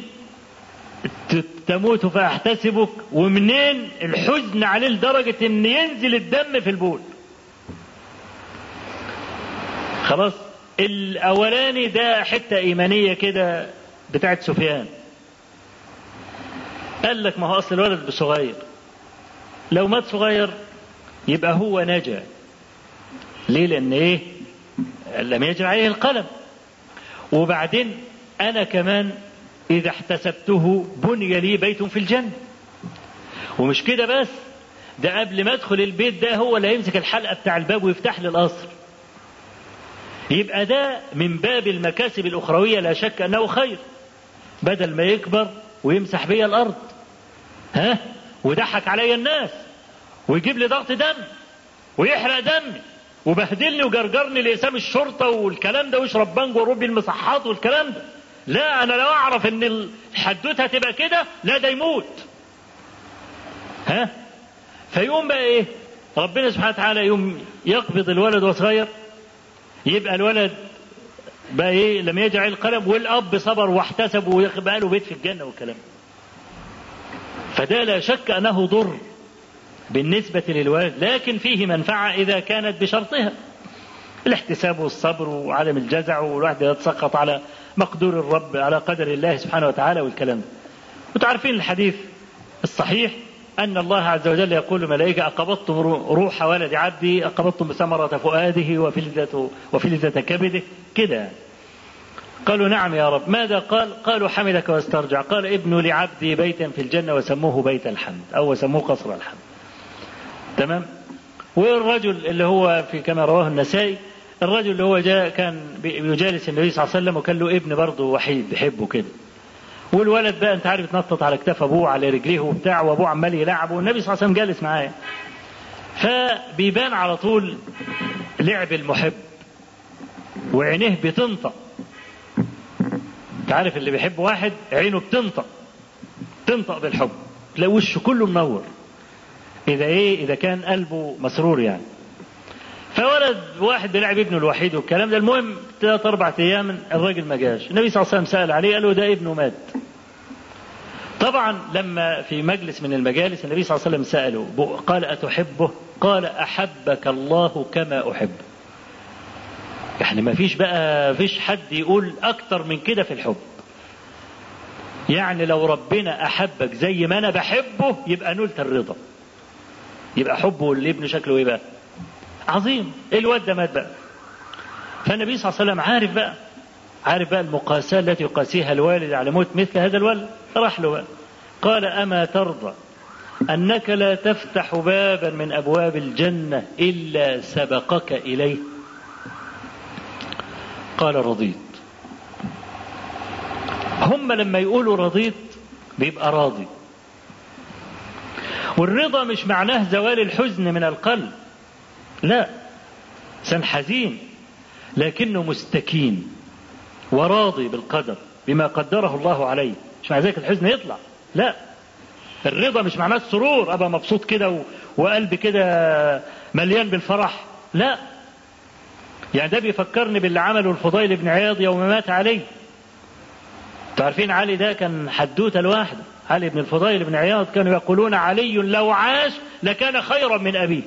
تموت فاحتسبك ومنين الحزن عليه لدرجة ان ينزل الدم في البول خلاص الاولاني ده حتة ايمانية كده بتاعت سفيان قال لك ما هو اصل الولد بصغير لو مات صغير يبقى هو نجا ليه لان ايه لم يجب عليه القلم وبعدين انا كمان إذا احتسبته بني لي بيت في الجنة ومش كده بس ده قبل ما ادخل البيت ده هو اللي هيمسك الحلقة بتاع الباب ويفتح لي القصر يبقى ده من باب المكاسب الأخروية لا شك أنه خير بدل ما يكبر ويمسح بيا الأرض ها ويضحك عليا الناس ويجيب لي ضغط دم ويحرق دمي وبهدلني وجرجرني لإسام الشرطة والكلام ده ويشرب بانجو وروبي المصحات والكلام ده لا انا لو اعرف ان الحدوته هتبقى كده لا ده يموت ها فيقوم بقى ايه ربنا سبحانه وتعالى يوم يقبض الولد وهو صغير يبقى الولد بقى ايه لم يجعل القلم والاب صبر واحتسب ويبقى له بيت في الجنه والكلام فده لا شك انه ضر بالنسبه للولد لكن فيه منفعه اذا كانت بشرطها الاحتساب والصبر وعدم الجزع والواحد يتسقط على مقدور الرب على قدر الله سبحانه وتعالى والكلام ده وتعرفين الحديث الصحيح أن الله عز وجل يقول ملائكة أقبضتم روح ولد عبدي أقبضتم ثمرة فؤاده وفلذة, وفلذة كبده كده قالوا نعم يا رب ماذا قال قالوا حمدك واسترجع قال ابن لعبدي بيتا في الجنة وسموه بيت الحمد أو سموه قصر الحمد تمام والرجل اللي هو في كما رواه النسائي الرجل اللي هو جاء كان بيجالس النبي صلى الله عليه وسلم وكان له ابن برضه وحيد بيحبه كده والولد بقى انت عارف يتنطط على كتاف ابوه على رجليه وبتاع وابوه عمال يلعبه والنبي صلى الله عليه وسلم جالس معاه فبيبان على طول لعب المحب وعينيه بتنطق انت عارف اللي بيحب واحد عينه بتنطق تنطق بالحب تلاقي وشه كله منور اذا ايه اذا كان قلبه مسرور يعني فولد واحد بيلعب ابنه الوحيد والكلام ده المهم ثلاث اربع ايام الراجل ما جاش النبي صلى الله عليه وسلم سال عليه قال له ده ابنه مات طبعا لما في مجلس من المجالس النبي صلى الله عليه وسلم ساله قال اتحبه قال احبك الله كما احبه يعني ما فيش بقى فيش حد يقول اكتر من كده في الحب يعني لو ربنا احبك زي ما انا بحبه يبقى نلت الرضا يبقى حبه لابنه شكله ايه بقى عظيم الواد ده مات بقى فالنبي صلى الله عليه وسلم عارف بقى عارف بقى المقاساة التي يقاسيها الوالد على موت مثل هذا الولد راح له بقى قال أما ترضى أنك لا تفتح بابا من أبواب الجنة إلا سبقك إليه قال رضيت هم لما يقولوا رضيت بيبقى راضي والرضا مش معناه زوال الحزن من القلب لا إنسان حزين لكنه مستكين وراضي بالقدر بما قدره الله عليه مش مع ذلك الحزن يطلع لا الرضا مش معناه السرور ابقى مبسوط كده و... وقلبي كده مليان بالفرح لا يعني ده بيفكرني باللي عمله الفضيل بن عياض يوم مات علي تعرفين علي ده كان حدوته لوحده علي بن الفضيل بن عياض كانوا يقولون علي لو عاش لكان خيرا من أبيه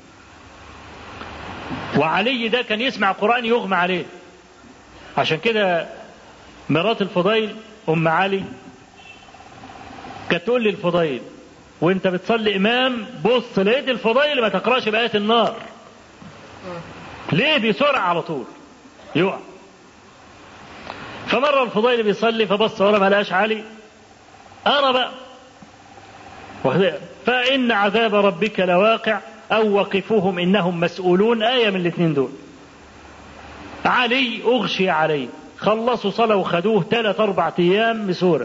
وعلي ده كان يسمع قرآن يغمى عليه عشان كده مرات الفضيل أم علي كانت تقول للفضيل وانت بتصلي امام بص لقيت الفضيل ما تقراش بآيات النار ليه بسرعة على طول يقع فمرة الفضيل بيصلي فبص ورا ما لقاش علي أرى بقى فإن عذاب ربك لواقع أو وقفوهم إنهم مسؤولون آية من الاثنين دول علي أغشي عليه خلصوا صلاة وخدوه ثلاث أربع أيام بسورة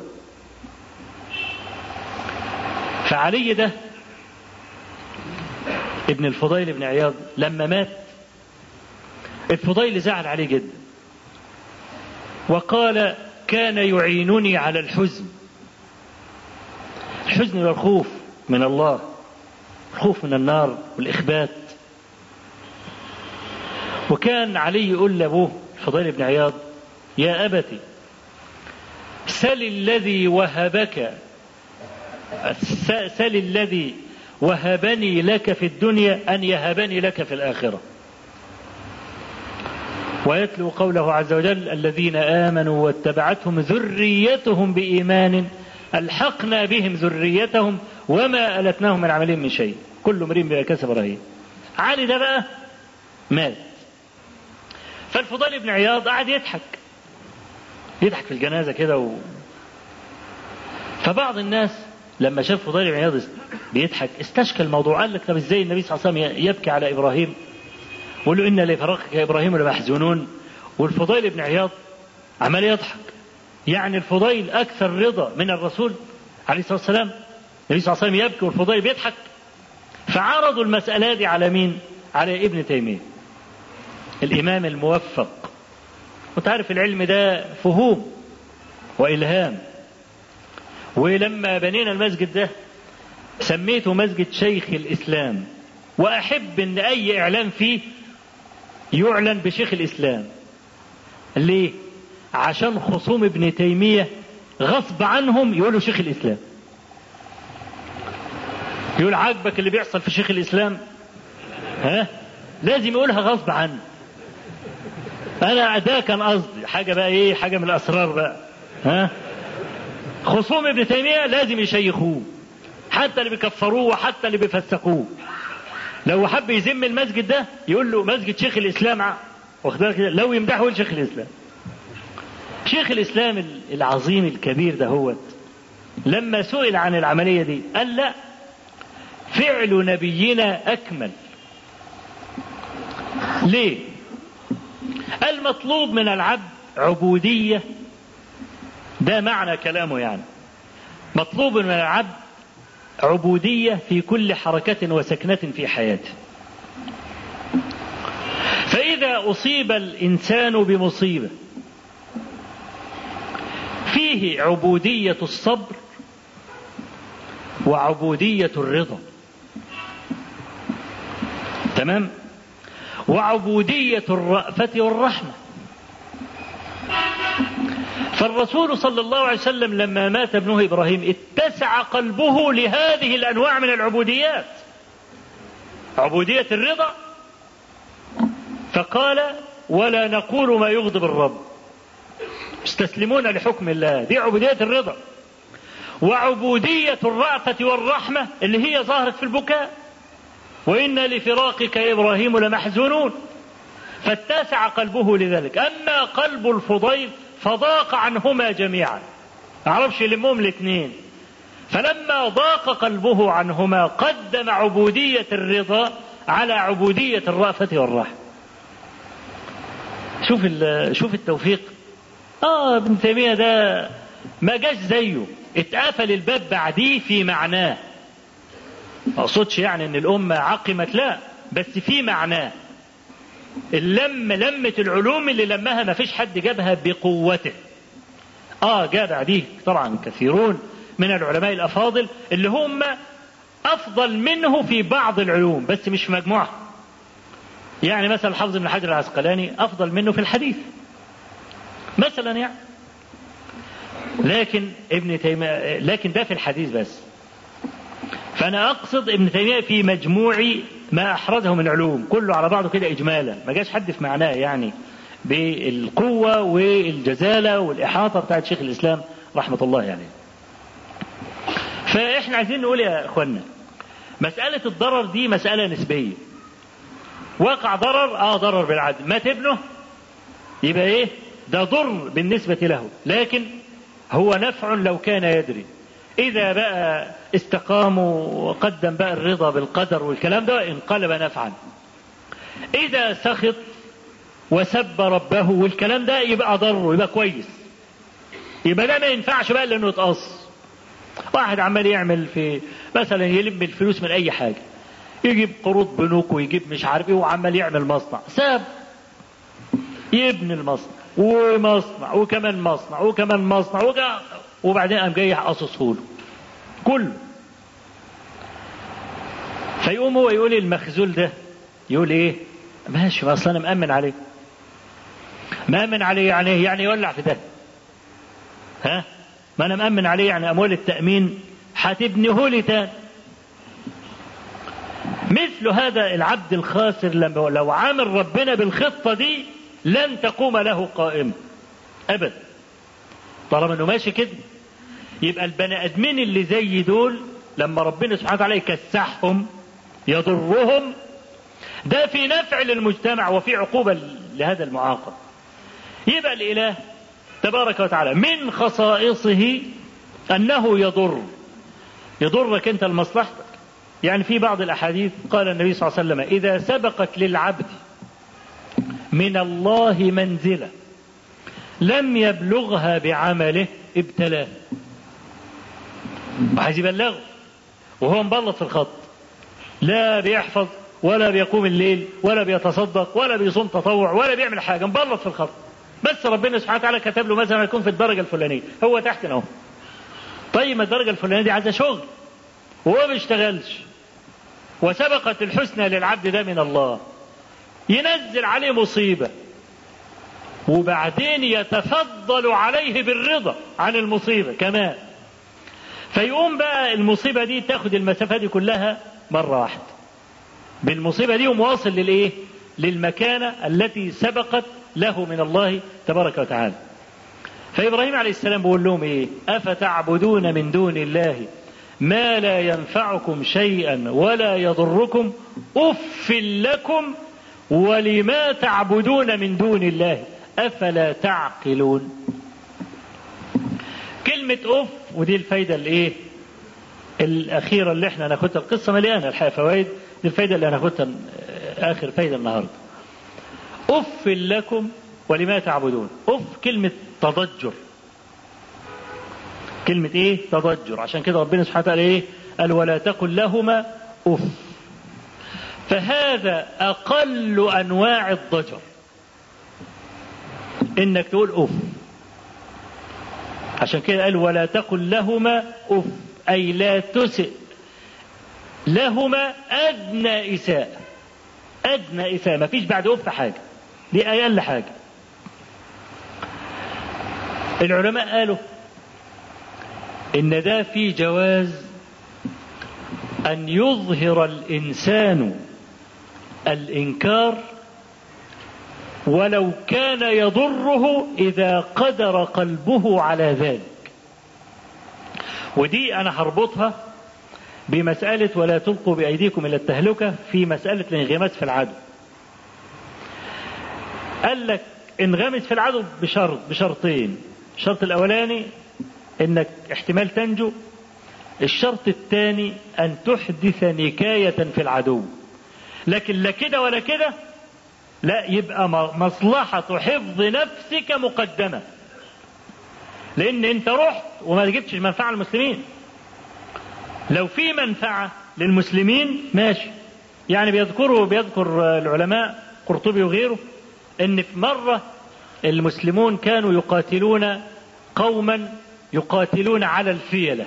فعلي ده ابن الفضيل بن عياض لما مات الفضيل زعل عليه جدا وقال كان يعينني على الحزن الحزن والخوف من الله الخوف من النار والإخبات وكان علي يقول لأبوه الفضيل بن عياض يا أبتي سل الذي وهبك سل الذي وهبني لك في الدنيا أن يهبني لك في الآخرة ويتلو قوله عز وجل الذين آمنوا واتبعتهم ذريتهم بإيمان ألحقنا بهم ذريتهم وما ألتناهم من عملهم من شيء كل امرئ بما كسب رهين علي ده بقى مات فالفضيل بن عياض قعد يضحك يضحك في الجنازة كده و... فبعض الناس لما شاف فضيل بن عياض بيضحك استشكل الموضوع قال لك طب ازاي النبي صلى الله عليه وسلم يبكي على ابراهيم ويقول له ان لفراقك يا ابراهيم لمحزونون والفضيل بن عياض عمال يضحك يعني الفضيل اكثر رضا من الرسول عليه الصلاه والسلام النبي صلى الله عليه وسلم يبكي والفضيل بيضحك فعرضوا المسألة دي على مين؟ على ابن تيمية الإمام الموفق وتعرف العلم ده فهوم وإلهام ولما بنينا المسجد ده سميته مسجد شيخ الإسلام وأحب أن أي إعلان فيه يعلن بشيخ الإسلام ليه؟ عشان خصوم ابن تيمية غصب عنهم يقولوا شيخ الإسلام يقول عاجبك اللي بيحصل في شيخ الإسلام ها لازم يقولها غصب عنه أنا ده كان قصدي حاجة بقى إيه حاجة من الأسرار بقى ها خصوم ابن تيمية لازم يشيخوه حتى اللي بيكفروه وحتى اللي بيفسقوه لو حب يذم المسجد ده يقول له مسجد شيخ الاسلام واخد بالك لو يمدحه يقول شيخ الاسلام شيخ الاسلام العظيم الكبير ده هو لما سئل عن العمليه دي قال لا فعل نبينا اكمل ليه المطلوب من العبد عبوديه ده معنى كلامه يعني مطلوب من العبد عبودية في كل حركة وسكنة في حياته فإذا أصيب الإنسان بمصيبة فيه عبودية الصبر وعبودية الرضا تمام وعبودية الرأفة والرحمة فالرسول صلى الله عليه وسلم لما مات ابنه ابراهيم اتسع قلبه لهذه الانواع من العبوديات عبوديه الرضا فقال ولا نقول ما يغضب الرب مستسلمون لحكم الله دي عبوديه الرضا وعبوديه الرأفه والرحمه اللي هي ظهرت في البكاء وإن لفراقك يا إبراهيم لمحزونون فاتسع قلبه لذلك أما قلب الفضيل فضاق عنهما جميعا ما عرفش يلمهم الاثنين فلما ضاق قلبه عنهما قدم عبودية الرضا على عبودية الرأفة والرحمة شوف شوف التوفيق اه ابن تيمية ده ما جاش زيه اتقفل الباب بعديه في معناه ما اقصدش يعني ان الامة عقمت لا بس في معناه اللم لمة العلوم اللي لمها ما فيش حد جابها بقوته اه جاء بعديه طبعا كثيرون من العلماء الافاضل اللي هم افضل منه في بعض العلوم بس مش في مجموعه يعني مثلا الحافظ بن حجر العسقلاني افضل منه في الحديث مثلا يعني لكن ابن تيميه لكن ده في الحديث بس فانا اقصد ابن تيميه في مجموع ما احرزه من علوم كله على بعضه كده اجمالا ما جاش حد في معناه يعني بالقوه والجزاله والاحاطه بتاعت شيخ الاسلام رحمه الله يعني فاحنا عايزين نقول يا اخوانا مساله الضرر دي مساله نسبيه وقع ضرر اه ضرر بالعدل مات ابنه يبقى ايه ده ضر بالنسبه له لكن هو نفع لو كان يدري إذا بقى استقاموا وقدم بقى الرضا بالقدر والكلام ده انقلب نفعا إذا سخط وسب ربه والكلام ده يبقى ضره يبقى كويس يبقى ده ما ينفعش بقى لأنه يتقص واحد عمال يعمل في مثلا يلم الفلوس من أي حاجة يجيب قروض بنوك ويجيب مش عارف ايه وعمال يعمل مصنع ساب يبني المصنع ومصنع وكمان مصنع وكمان مصنع وكمان وبعدين قام جاي قاصصه له كله فيقوم هو يقول المخزول ده يقول ايه ماشي ما اصل انا مأمن عليه مأمن عليه يعني ايه يعني يولع في ده ها ما انا مأمن عليه يعني اموال التأمين هتبنيه لي تاني مثل هذا العبد الخاسر لما لو عامل ربنا بالخطة دي لن تقوم له قائمة أبدا طالما انه ماشي كده يبقى البني ادمين اللي زي دول لما ربنا سبحانه وتعالى يكسحهم يضرهم ده في نفع للمجتمع وفي عقوبة لهذا المعاقب يبقى الإله تبارك وتعالى من خصائصه أنه يضر يضرك أنت لمصلحتك يعني في بعض الأحاديث قال النبي صلى الله عليه وسلم إذا سبقت للعبد من الله منزلة لم يبلغها بعمله ابتلاه وعايز يبلغه وهو مبلط في الخط لا بيحفظ ولا بيقوم الليل ولا بيتصدق ولا بيصوم تطوع ولا بيعمل حاجه مبلط في الخط بس ربنا سبحانه وتعالى كتب له مثلا يكون في الدرجه الفلانيه هو تحت اهو طيب ما الدرجه الفلانيه دي عايزه شغل وهو ما بيشتغلش وسبقت الحسنى للعبد ده من الله ينزل عليه مصيبه وبعدين يتفضل عليه بالرضا عن المصيبه كمان فيقوم بقى المصيبه دي تاخد المسافه دي كلها مره واحده بالمصيبه دي ومواصل للايه للمكانه التي سبقت له من الله تبارك وتعالى فابراهيم عليه السلام بيقول لهم ايه افتعبدون من دون الله ما لا ينفعكم شيئا ولا يضركم اف لكم ولما تعبدون من دون الله افلا تعقلون كلمة أوف ودي الفايدة الإيه؟ الأخيرة اللي إحنا هناخدها القصة مليانة الحقيقة فوائد دي الفايدة اللي هناخدها آخر فايدة النهاردة. أف لكم ولما تعبدون. أف كلمة تضجر. كلمة إيه؟ تضجر عشان كده ربنا سبحانه وتعالى إيه؟ قال ولا تقل لهما أف. فهذا أقل أنواع الضجر. إنك تقول أف. عشان كده قال ولا تقل لهما اف اي لا تسئ لهما ادنى اساءة ادنى اساءة ما فيش بعد اف حاجة دي اقل حاجة العلماء قالوا ان ده في جواز ان يظهر الانسان الانكار ولو كان يضره اذا قدر قلبه على ذلك ودي انا هربطها بمساله ولا تلقوا بايديكم الى التهلكه في مساله الانغماس في العدو قال لك انغمس في العدو بشرط بشرطين الشرط الاولاني انك احتمال تنجو الشرط الثاني ان تحدث نكايه في العدو لكن لا كده ولا كده لا يبقى مصلحة حفظ نفسك مقدمة لأن أنت رحت وما جبتش منفعة للمسلمين لو في منفعة للمسلمين ماشي يعني بيذكروا بيذكر العلماء قرطبي وغيره ان في مرة المسلمون كانوا يقاتلون قوما يقاتلون على الفيلة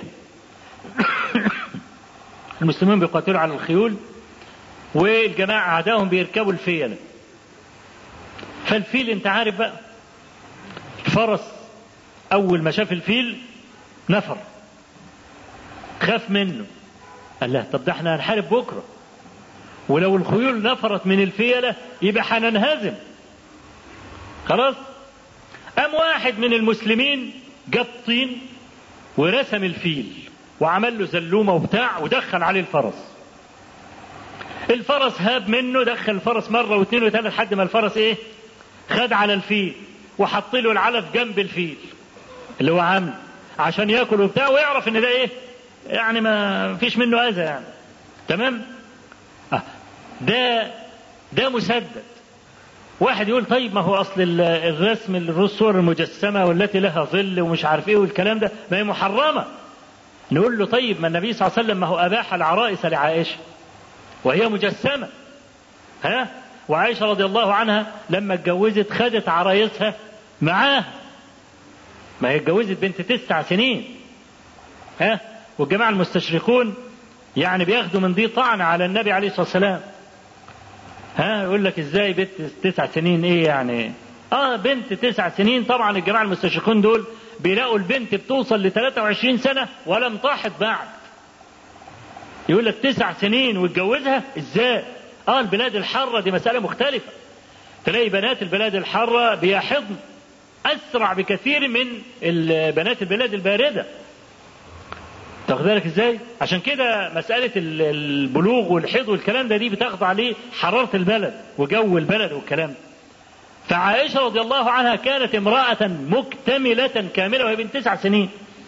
المسلمون بيقاتلوا على الخيول والجماعة أعدائهم بيركبوا الفيلة فالفيل انت عارف بقى الفرس أول ما شاف الفيل نفر خاف منه قال لا طب ده احنا هنحارب بكرة ولو الخيول نفرت من الفيلة يبقى هننهزم خلاص قام واحد من المسلمين جاب طين ورسم الفيل وعمل له زلومة وبتاع ودخل عليه الفرس الفرس هاب منه دخل الفرس مرة واثنين وثلاثة لحد ما الفرس ايه خد على الفيل وحط له العلف جنب الفيل اللي هو عامل عشان ياكل وبتاع ويعرف ان ده ايه يعني ما فيش منه اذى يعني تمام آه. ده ده مسدد واحد يقول طيب ما هو اصل الرسم الصور المجسمه والتي لها ظل ومش عارف ايه والكلام ده ما هي محرمه نقول له طيب ما النبي صلى الله عليه وسلم ما هو اباح العرائس لعائشه وهي مجسمه ها وعائشه رضي الله عنها لما اتجوزت خدت عرايسها معاها ما هي اتجوزت بنت تسع سنين ها والجماعه المستشرقون يعني بياخدوا من دي طعن على النبي عليه الصلاه والسلام ها يقول لك ازاي بنت تسع سنين ايه يعني اه بنت تسع سنين طبعا الجماعه المستشرقون دول بيلاقوا البنت بتوصل ل 23 سنه ولم تحض بعد يقول لك تسع سنين واتجوزها ازاي اه البلاد الحاره دي مساله مختلفه تلاقي بنات البلاد الحاره بيحضن اسرع بكثير من بنات البلاد البارده تاخد بالك ازاي؟ عشان كده مسألة البلوغ والحيض والكلام ده دي بتخضع ليه حرارة البلد وجو البلد والكلام ده. فعائشة رضي الله عنها كانت امرأة مكتملة كاملة وهي بنت تسع سنين.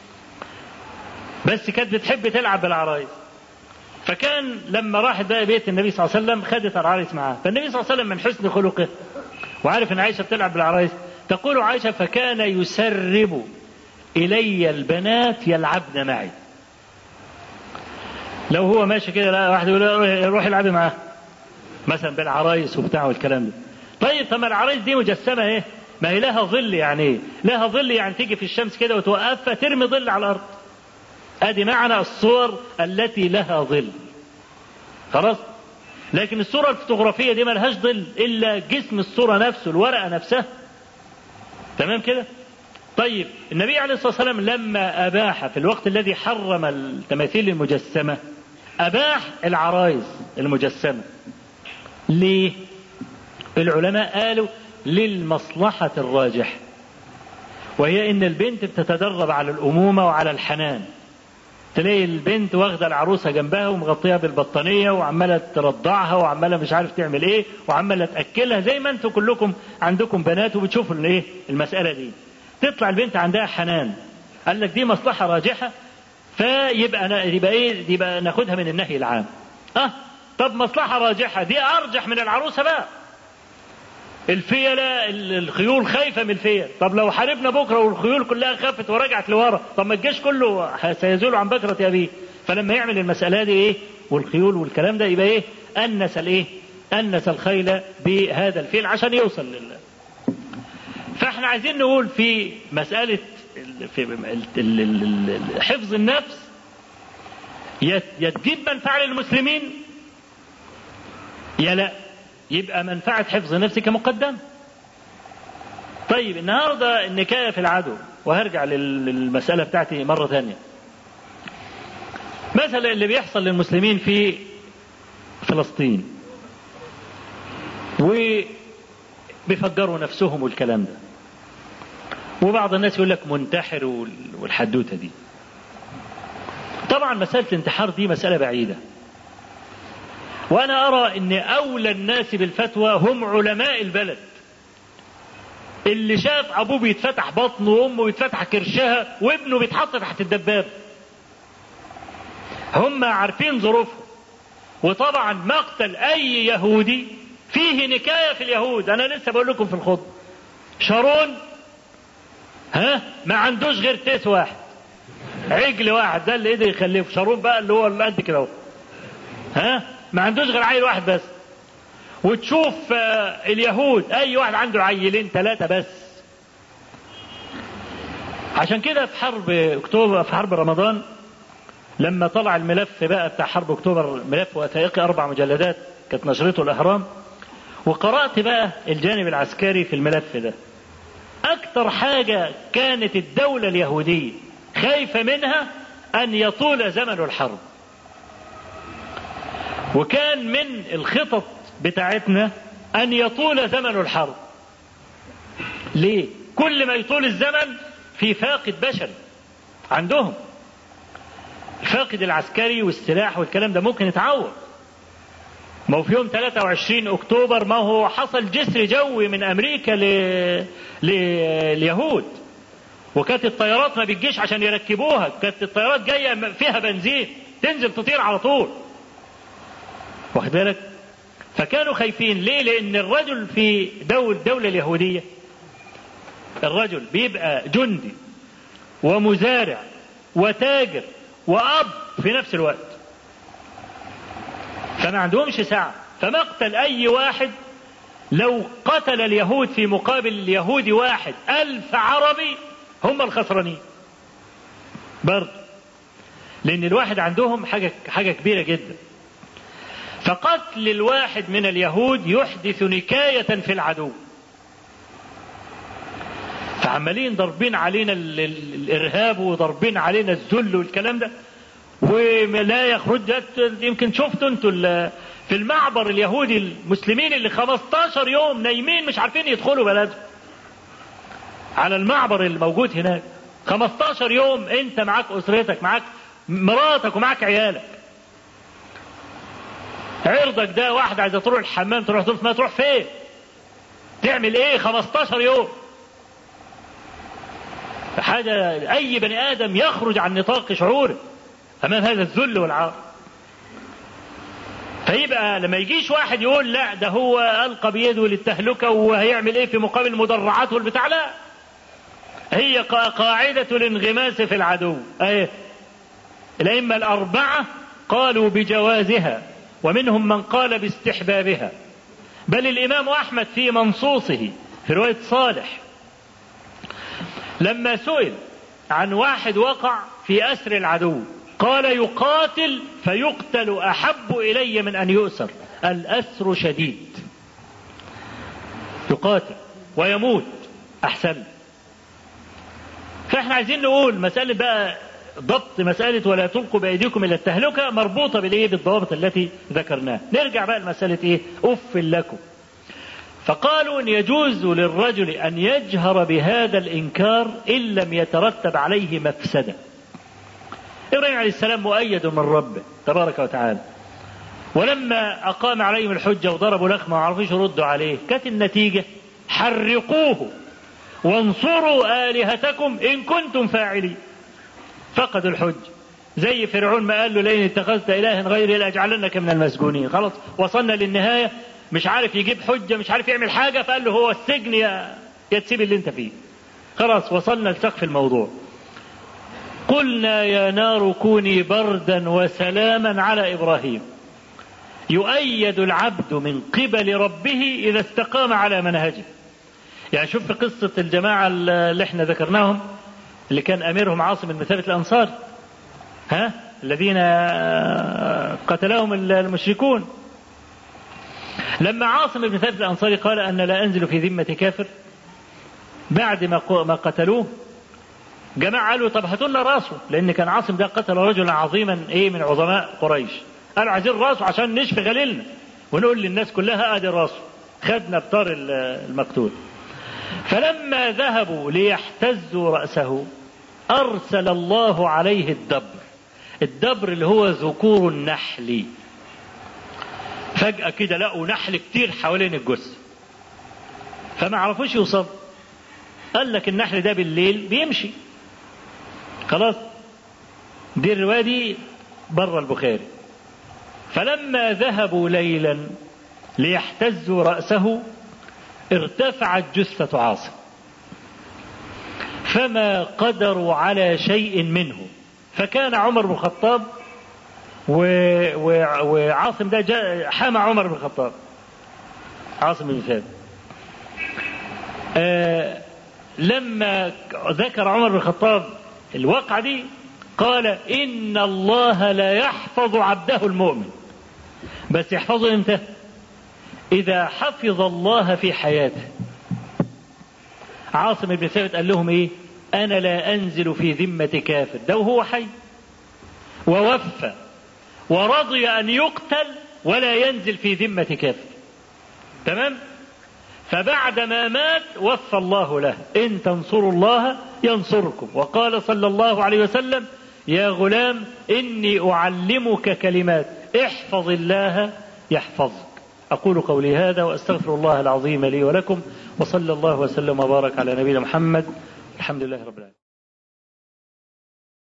بس كانت بتحب تلعب بالعرايس. فكان لما راحت بقى بيت النبي صلى الله عليه وسلم خدت العرايس معاها، فالنبي صلى الله عليه وسلم من حسن خلقه وعارف ان عائشة بتلعب بالعرايس تقول عائشة فكان يسرب إلي البنات يلعبن معي. لو هو ماشي كده لا واحد يقول روح العبي معاه مثلا بالعرايس وبتاع والكلام ده طيب طب العرايس دي مجسمه ايه ما هي لها ظل يعني ايه لها ظل يعني تيجي في الشمس كده وتوقفها ترمي ظل على الارض ادي معنى الصور التي لها ظل خلاص لكن الصورة الفوتوغرافية دي ملهاش ظل إلا جسم الصورة نفسه الورقة نفسها تمام كده طيب النبي عليه الصلاة والسلام لما أباح في الوقت الذي حرم التماثيل المجسمة أباح العرايس المجسمة ليه العلماء قالوا للمصلحة الراجحة وهي ان البنت بتتدرب على الامومة وعلى الحنان تلاقي البنت واخدة العروسة جنبها ومغطيها بالبطانية وعمالة ترضعها وعمالة مش عارف تعمل ايه وعمالة تأكلها زي ما انتم كلكم عندكم بنات وبتشوفوا الايه المسألة دي تطلع البنت عندها حنان قال لك دي مصلحة راجحة فيبقى يبقى ايه يبقى ناخدها من النهي العام اه طب مصلحة راجحة دي ارجح من العروسة بقى الفيلة الخيول خايفة من الفيل طب لو حاربنا بكرة والخيول كلها خافت ورجعت لورا طب ما الجيش كله سيزول عن بكرة أبيه فلما يعمل المسألة دي إيه والخيول والكلام ده يبقى إيه أنس الإيه أنس الخيل بهذا الفيل عشان يوصل لله فاحنا عايزين نقول في مسألة في حفظ النفس يا تجيب منفعة للمسلمين يا لا يبقى منفعة حفظ نفسك مقدم طيب النهاردة النكاية في العدو وهرجع للمسألة بتاعتي مرة ثانية مثلا اللي بيحصل للمسلمين في فلسطين وبيفجروا نفسهم والكلام ده وبعض الناس يقول لك منتحر والحدوتة دي طبعا مسألة الانتحار دي مسألة بعيدة وانا ارى ان اولى الناس بالفتوى هم علماء البلد اللي شاف ابوه بيتفتح بطنه وامه بيتفتح كرشها وابنه بيتحط تحت الدباب هم عارفين ظروفهم وطبعا مقتل اي يهودي فيه نكايه في اليهود انا لسه بقول لكم في الخطبه شارون ها ما عندوش غير تيس واحد عجل واحد ده اللي قدر يخلفه شارون بقى اللي هو اللي قد كده ها ما عندوش غير عيل واحد بس وتشوف آه، اليهود اي واحد عنده عيلين ثلاثه بس عشان كده في حرب اكتوبر في حرب رمضان لما طلع الملف بقى بتاع حرب اكتوبر ملف وثائقي اربع مجلدات كانت نشرته الاهرام وقرات بقى الجانب العسكري في الملف ده اكتر حاجه كانت الدوله اليهوديه خايفه منها ان يطول زمن الحرب وكان من الخطط بتاعتنا ان يطول زمن الحرب ليه كل ما يطول الزمن في فاقد بشري عندهم الفاقد العسكري والسلاح والكلام ده ممكن يتعوض ما هو في يوم 23 اكتوبر ما هو حصل جسر جوي من امريكا ل... لليهود وكانت الطيارات ما بتجيش عشان يركبوها كانت الطيارات جايه فيها بنزين تنزل تطير على طول واخد بالك فكانوا خايفين ليه لان الرجل في دول الدوله اليهوديه الرجل بيبقى جندي ومزارع وتاجر واب في نفس الوقت فما عندهمش ساعة فمقتل أي واحد لو قتل اليهود في مقابل اليهودي واحد ألف عربي هم الخسرانين برضه لأن الواحد عندهم حاجة حاجة كبيرة جدا فقتل الواحد من اليهود يحدث نكاية في العدو فعمالين ضاربين علينا ال- ال- الإرهاب وضاربين علينا الذل والكلام ده ولا يخرج يمكن شفتوا انتوا ال- في المعبر اليهودي المسلمين اللي 15 يوم نايمين مش عارفين يدخلوا بلدهم على المعبر الموجود هناك 15 يوم انت معاك اسرتك معاك مراتك ومعاك عيالك عرضك ده واحد عايزه تروح الحمام تروح تروح ما تروح فين تعمل ايه 15 يوم حاجة أي بني آدم يخرج عن نطاق شعوره أمام هذا الذل والعار فيبقى لما يجيش واحد يقول لا ده هو ألقى بيده للتهلكة وهيعمل إيه في مقابل المدرعات والبتاع لا هي قا- قاعدة الانغماس في العدو أيه الأئمة الأربعة قالوا بجوازها ومنهم من قال باستحبابها بل الإمام أحمد في منصوصه في رواية صالح لما سئل عن واحد وقع في أسر العدو قال يقاتل فيقتل أحب إلي من أن يؤسر الأسر شديد يقاتل ويموت أحسن فاحنا عايزين نقول مسألة بقى ضبط مسألة ولا تلقوا بأيديكم إلى التهلكة مربوطة بالإيه بالضوابط التي ذكرناها نرجع بقى لمسألة إيه أف لكم فقالوا ان يجوز للرجل ان يجهر بهذا الانكار ان لم يترتب عليه مفسده. ابراهيم عليه السلام مؤيد من ربه تبارك وتعالى. ولما اقام عليهم الحجه وضربوا لخمه وما عرفوش يردوا عليه، كانت النتيجه حرقوه وانصروا الهتكم ان كنتم فاعلين. فقدوا الحج. زي فرعون ما قال له لئن اتخذت الها غيري لاجعلنك من المسجونين، خلاص وصلنا للنهايه مش عارف يجيب حجة مش عارف يعمل حاجة فقال له هو السجن يا يا تسيب اللي انت فيه خلاص وصلنا لسقف الموضوع قلنا يا نار كوني بردا وسلاما على إبراهيم يؤيد العبد من قبل ربه إذا استقام على منهجه يعني شوف في قصة الجماعة اللي احنا ذكرناهم اللي كان أميرهم عاصم بن مثابة الأنصار ها الذين قتلهم المشركون لما عاصم بن ثابت الأنصاري قال أن لا أنزل في ذمة كافر بعد ما ما قتلوه جماعة قالوا طب هاتوا لنا راسه لأن كان عاصم ده قتل رجلا عظيما إيه من عظماء قريش قالوا عايزين راسه عشان نشفي غليلنا ونقول للناس كلها ادي راسه خدنا بطار المقتول فلما ذهبوا ليحتزوا رأسه أرسل الله عليه الدبر الدبر اللي هو ذكور النحل فجأة كده لقوا نحل كتير حوالين الجثة فما عرفوش يوصل قال لك النحل ده بالليل بيمشي خلاص دي الرواية دي بره البخاري فلما ذهبوا ليلا ليحتزوا رأسه ارتفعت جثة عاصم فما قدروا على شيء منه فكان عمر بن الخطاب و... و... وعاصم ده جاء حمى عمر بن الخطاب عاصم بن ثابت آه لما ذكر عمر بن الخطاب الواقعة دي قال إن الله لا يحفظ عبده المؤمن بس يحفظه امتى إذا حفظ الله في حياته عاصم بن ثابت قال لهم إيه أنا لا أنزل في ذمة كافر ده وهو حي ووفى ورضي أن يقتل ولا ينزل في ذمة كافر تمام فبعد ما مات وفى الله له إن تنصروا الله ينصركم وقال صلى الله عليه وسلم يا غلام إني أعلمك كلمات احفظ الله يحفظك أقول قولي هذا وأستغفر الله العظيم لي ولكم وصلى الله وسلم وبارك على نبينا محمد الحمد لله رب العالمين